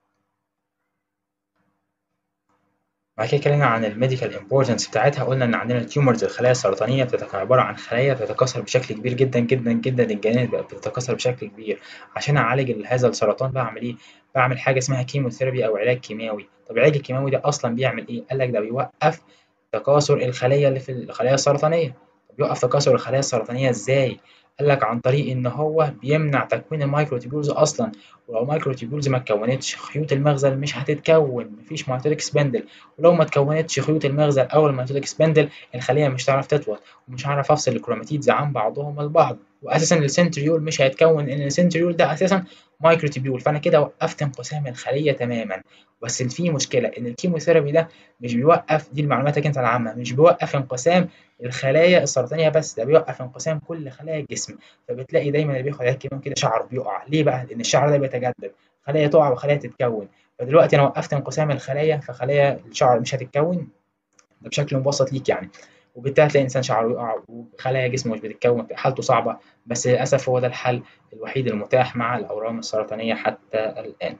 بعد كده اتكلمنا عن الميديكال امبورتنس بتاعتها قلنا ان عندنا التيومرز الخلايا السرطانيه بتتك عباره عن خلايا بتتكاثر بشكل كبير جدا جدا جدا الجنين بقت بتتكاثر بشكل كبير عشان اعالج هذا السرطان بعمل ايه بعمل حاجه اسمها كيموثيرابي او علاج كيماوي طب العلاج الكيماوي ده اصلا بيعمل ايه قال لك ده بيوقف تكاثر الخليه اللي في الخلايا السرطانيه طب يوقف تكاثر الخلايا السرطانيه ازاي قال لك عن طريق ان هو بيمنع تكوين المايكروتيبولز اصلا ولو المايكروتيبولز ما اتكونتش خيوط المغزل مش هتتكون مفيش ميتودك سبندل ولو ما اتكونتش خيوط المغزل او الميتودك سبندل الخليه مش هتعرف تطول ومش هعرف افصل الكروماتيدز عن بعضهم البعض واساسا السنتريول مش هيتكون ان السنتريول ده اساسا مايكروتيبيول فانا كده وقفت انقسام الخليه تماما بس في مشكله ان الكيموثيرابي ده مش بيوقف دي المعلوماتك انت العامه مش بيوقف انقسام الخلايا السرطانيه بس ده بيوقف انقسام كل خلايا الجسم فبتلاقي دايما اللي بياخد علاج كيماوي كده شعره بيقع ليه بقى لان الشعر ده بيتجدد خلايا تقع وخلايا تتكون فدلوقتي انا وقفت انقسام الخلايا فخلايا الشعر مش هتتكون ده بشكل مبسط ليك يعني وبالتالي هتلاقي انسان شعره يقع وخلايا جسمه مش بتتكون حالته صعبه بس للاسف هو ده الحل الوحيد المتاح مع الاورام السرطانيه حتى الان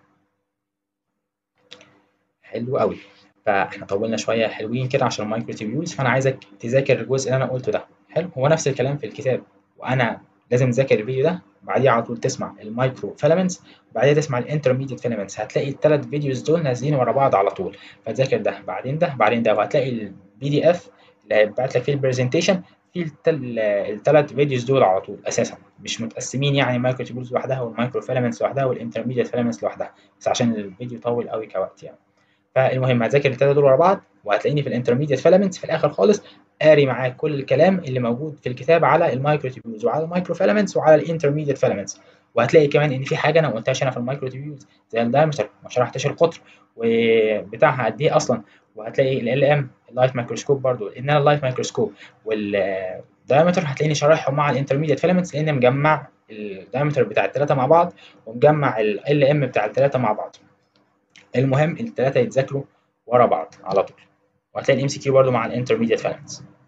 حلو قوي فاحنا طولنا شويه حلوين كده عشان المايكروتيبيولز فانا عايزك تذاكر الجزء اللي انا قلته ده حلو هو نفس الكلام في الكتاب وانا لازم تذاكر الفيديو ده بعديه على طول تسمع المايكرو فيلامنتس وبعدين تسمع الانترميديت فيلامنتس هتلاقي الثلاث فيديوز دول نازلين ورا بعض على طول فتذاكر ده بعدين ده بعدين ده وهتلاقي البي دي اف اللي هيبعت لك فيه البرزنتيشن في الثلاث فيديوز دول على طول اساسا مش متقسمين يعني مايكرو تيبولز لوحدها والمايكرو فيلامنتس لوحدها والانترميديت فيلامنتس لوحدها بس عشان الفيديو طول قوي كوقت يعني فالمهم هتذاكر الثلاثه دول ورا بعض وهتلاقيني في الانترميديت فيلامنتس في الاخر خالص قاري معاك كل الكلام اللي موجود في الكتاب على المايكرو تيبولز وعلى المايكرو فيلامنتس وعلى الانترميديت فيلامنتس وهتلاقي كمان ان في حاجه انا ما قلتهاش انا في المايكرو تيبولز زي الدايمتر ما شرحتش القطر وبتاعها قد ايه اصلا وهتلاقي ال ال ام اللايت مايكروسكوب برضو ان انا اللايت مايكروسكوب والدايمتر هتلاقيني شارحهم مع الانترميديت فيلامنتس لان مجمع الدايمتر بتاع الثلاثه مع بعض ومجمع ال ال ام بتاع الثلاثه مع بعض المهم الثلاثه يتذاكروا ورا بعض على طول وهتلاقي الام سي كيو برضه مع الانترميديت فيلامنتس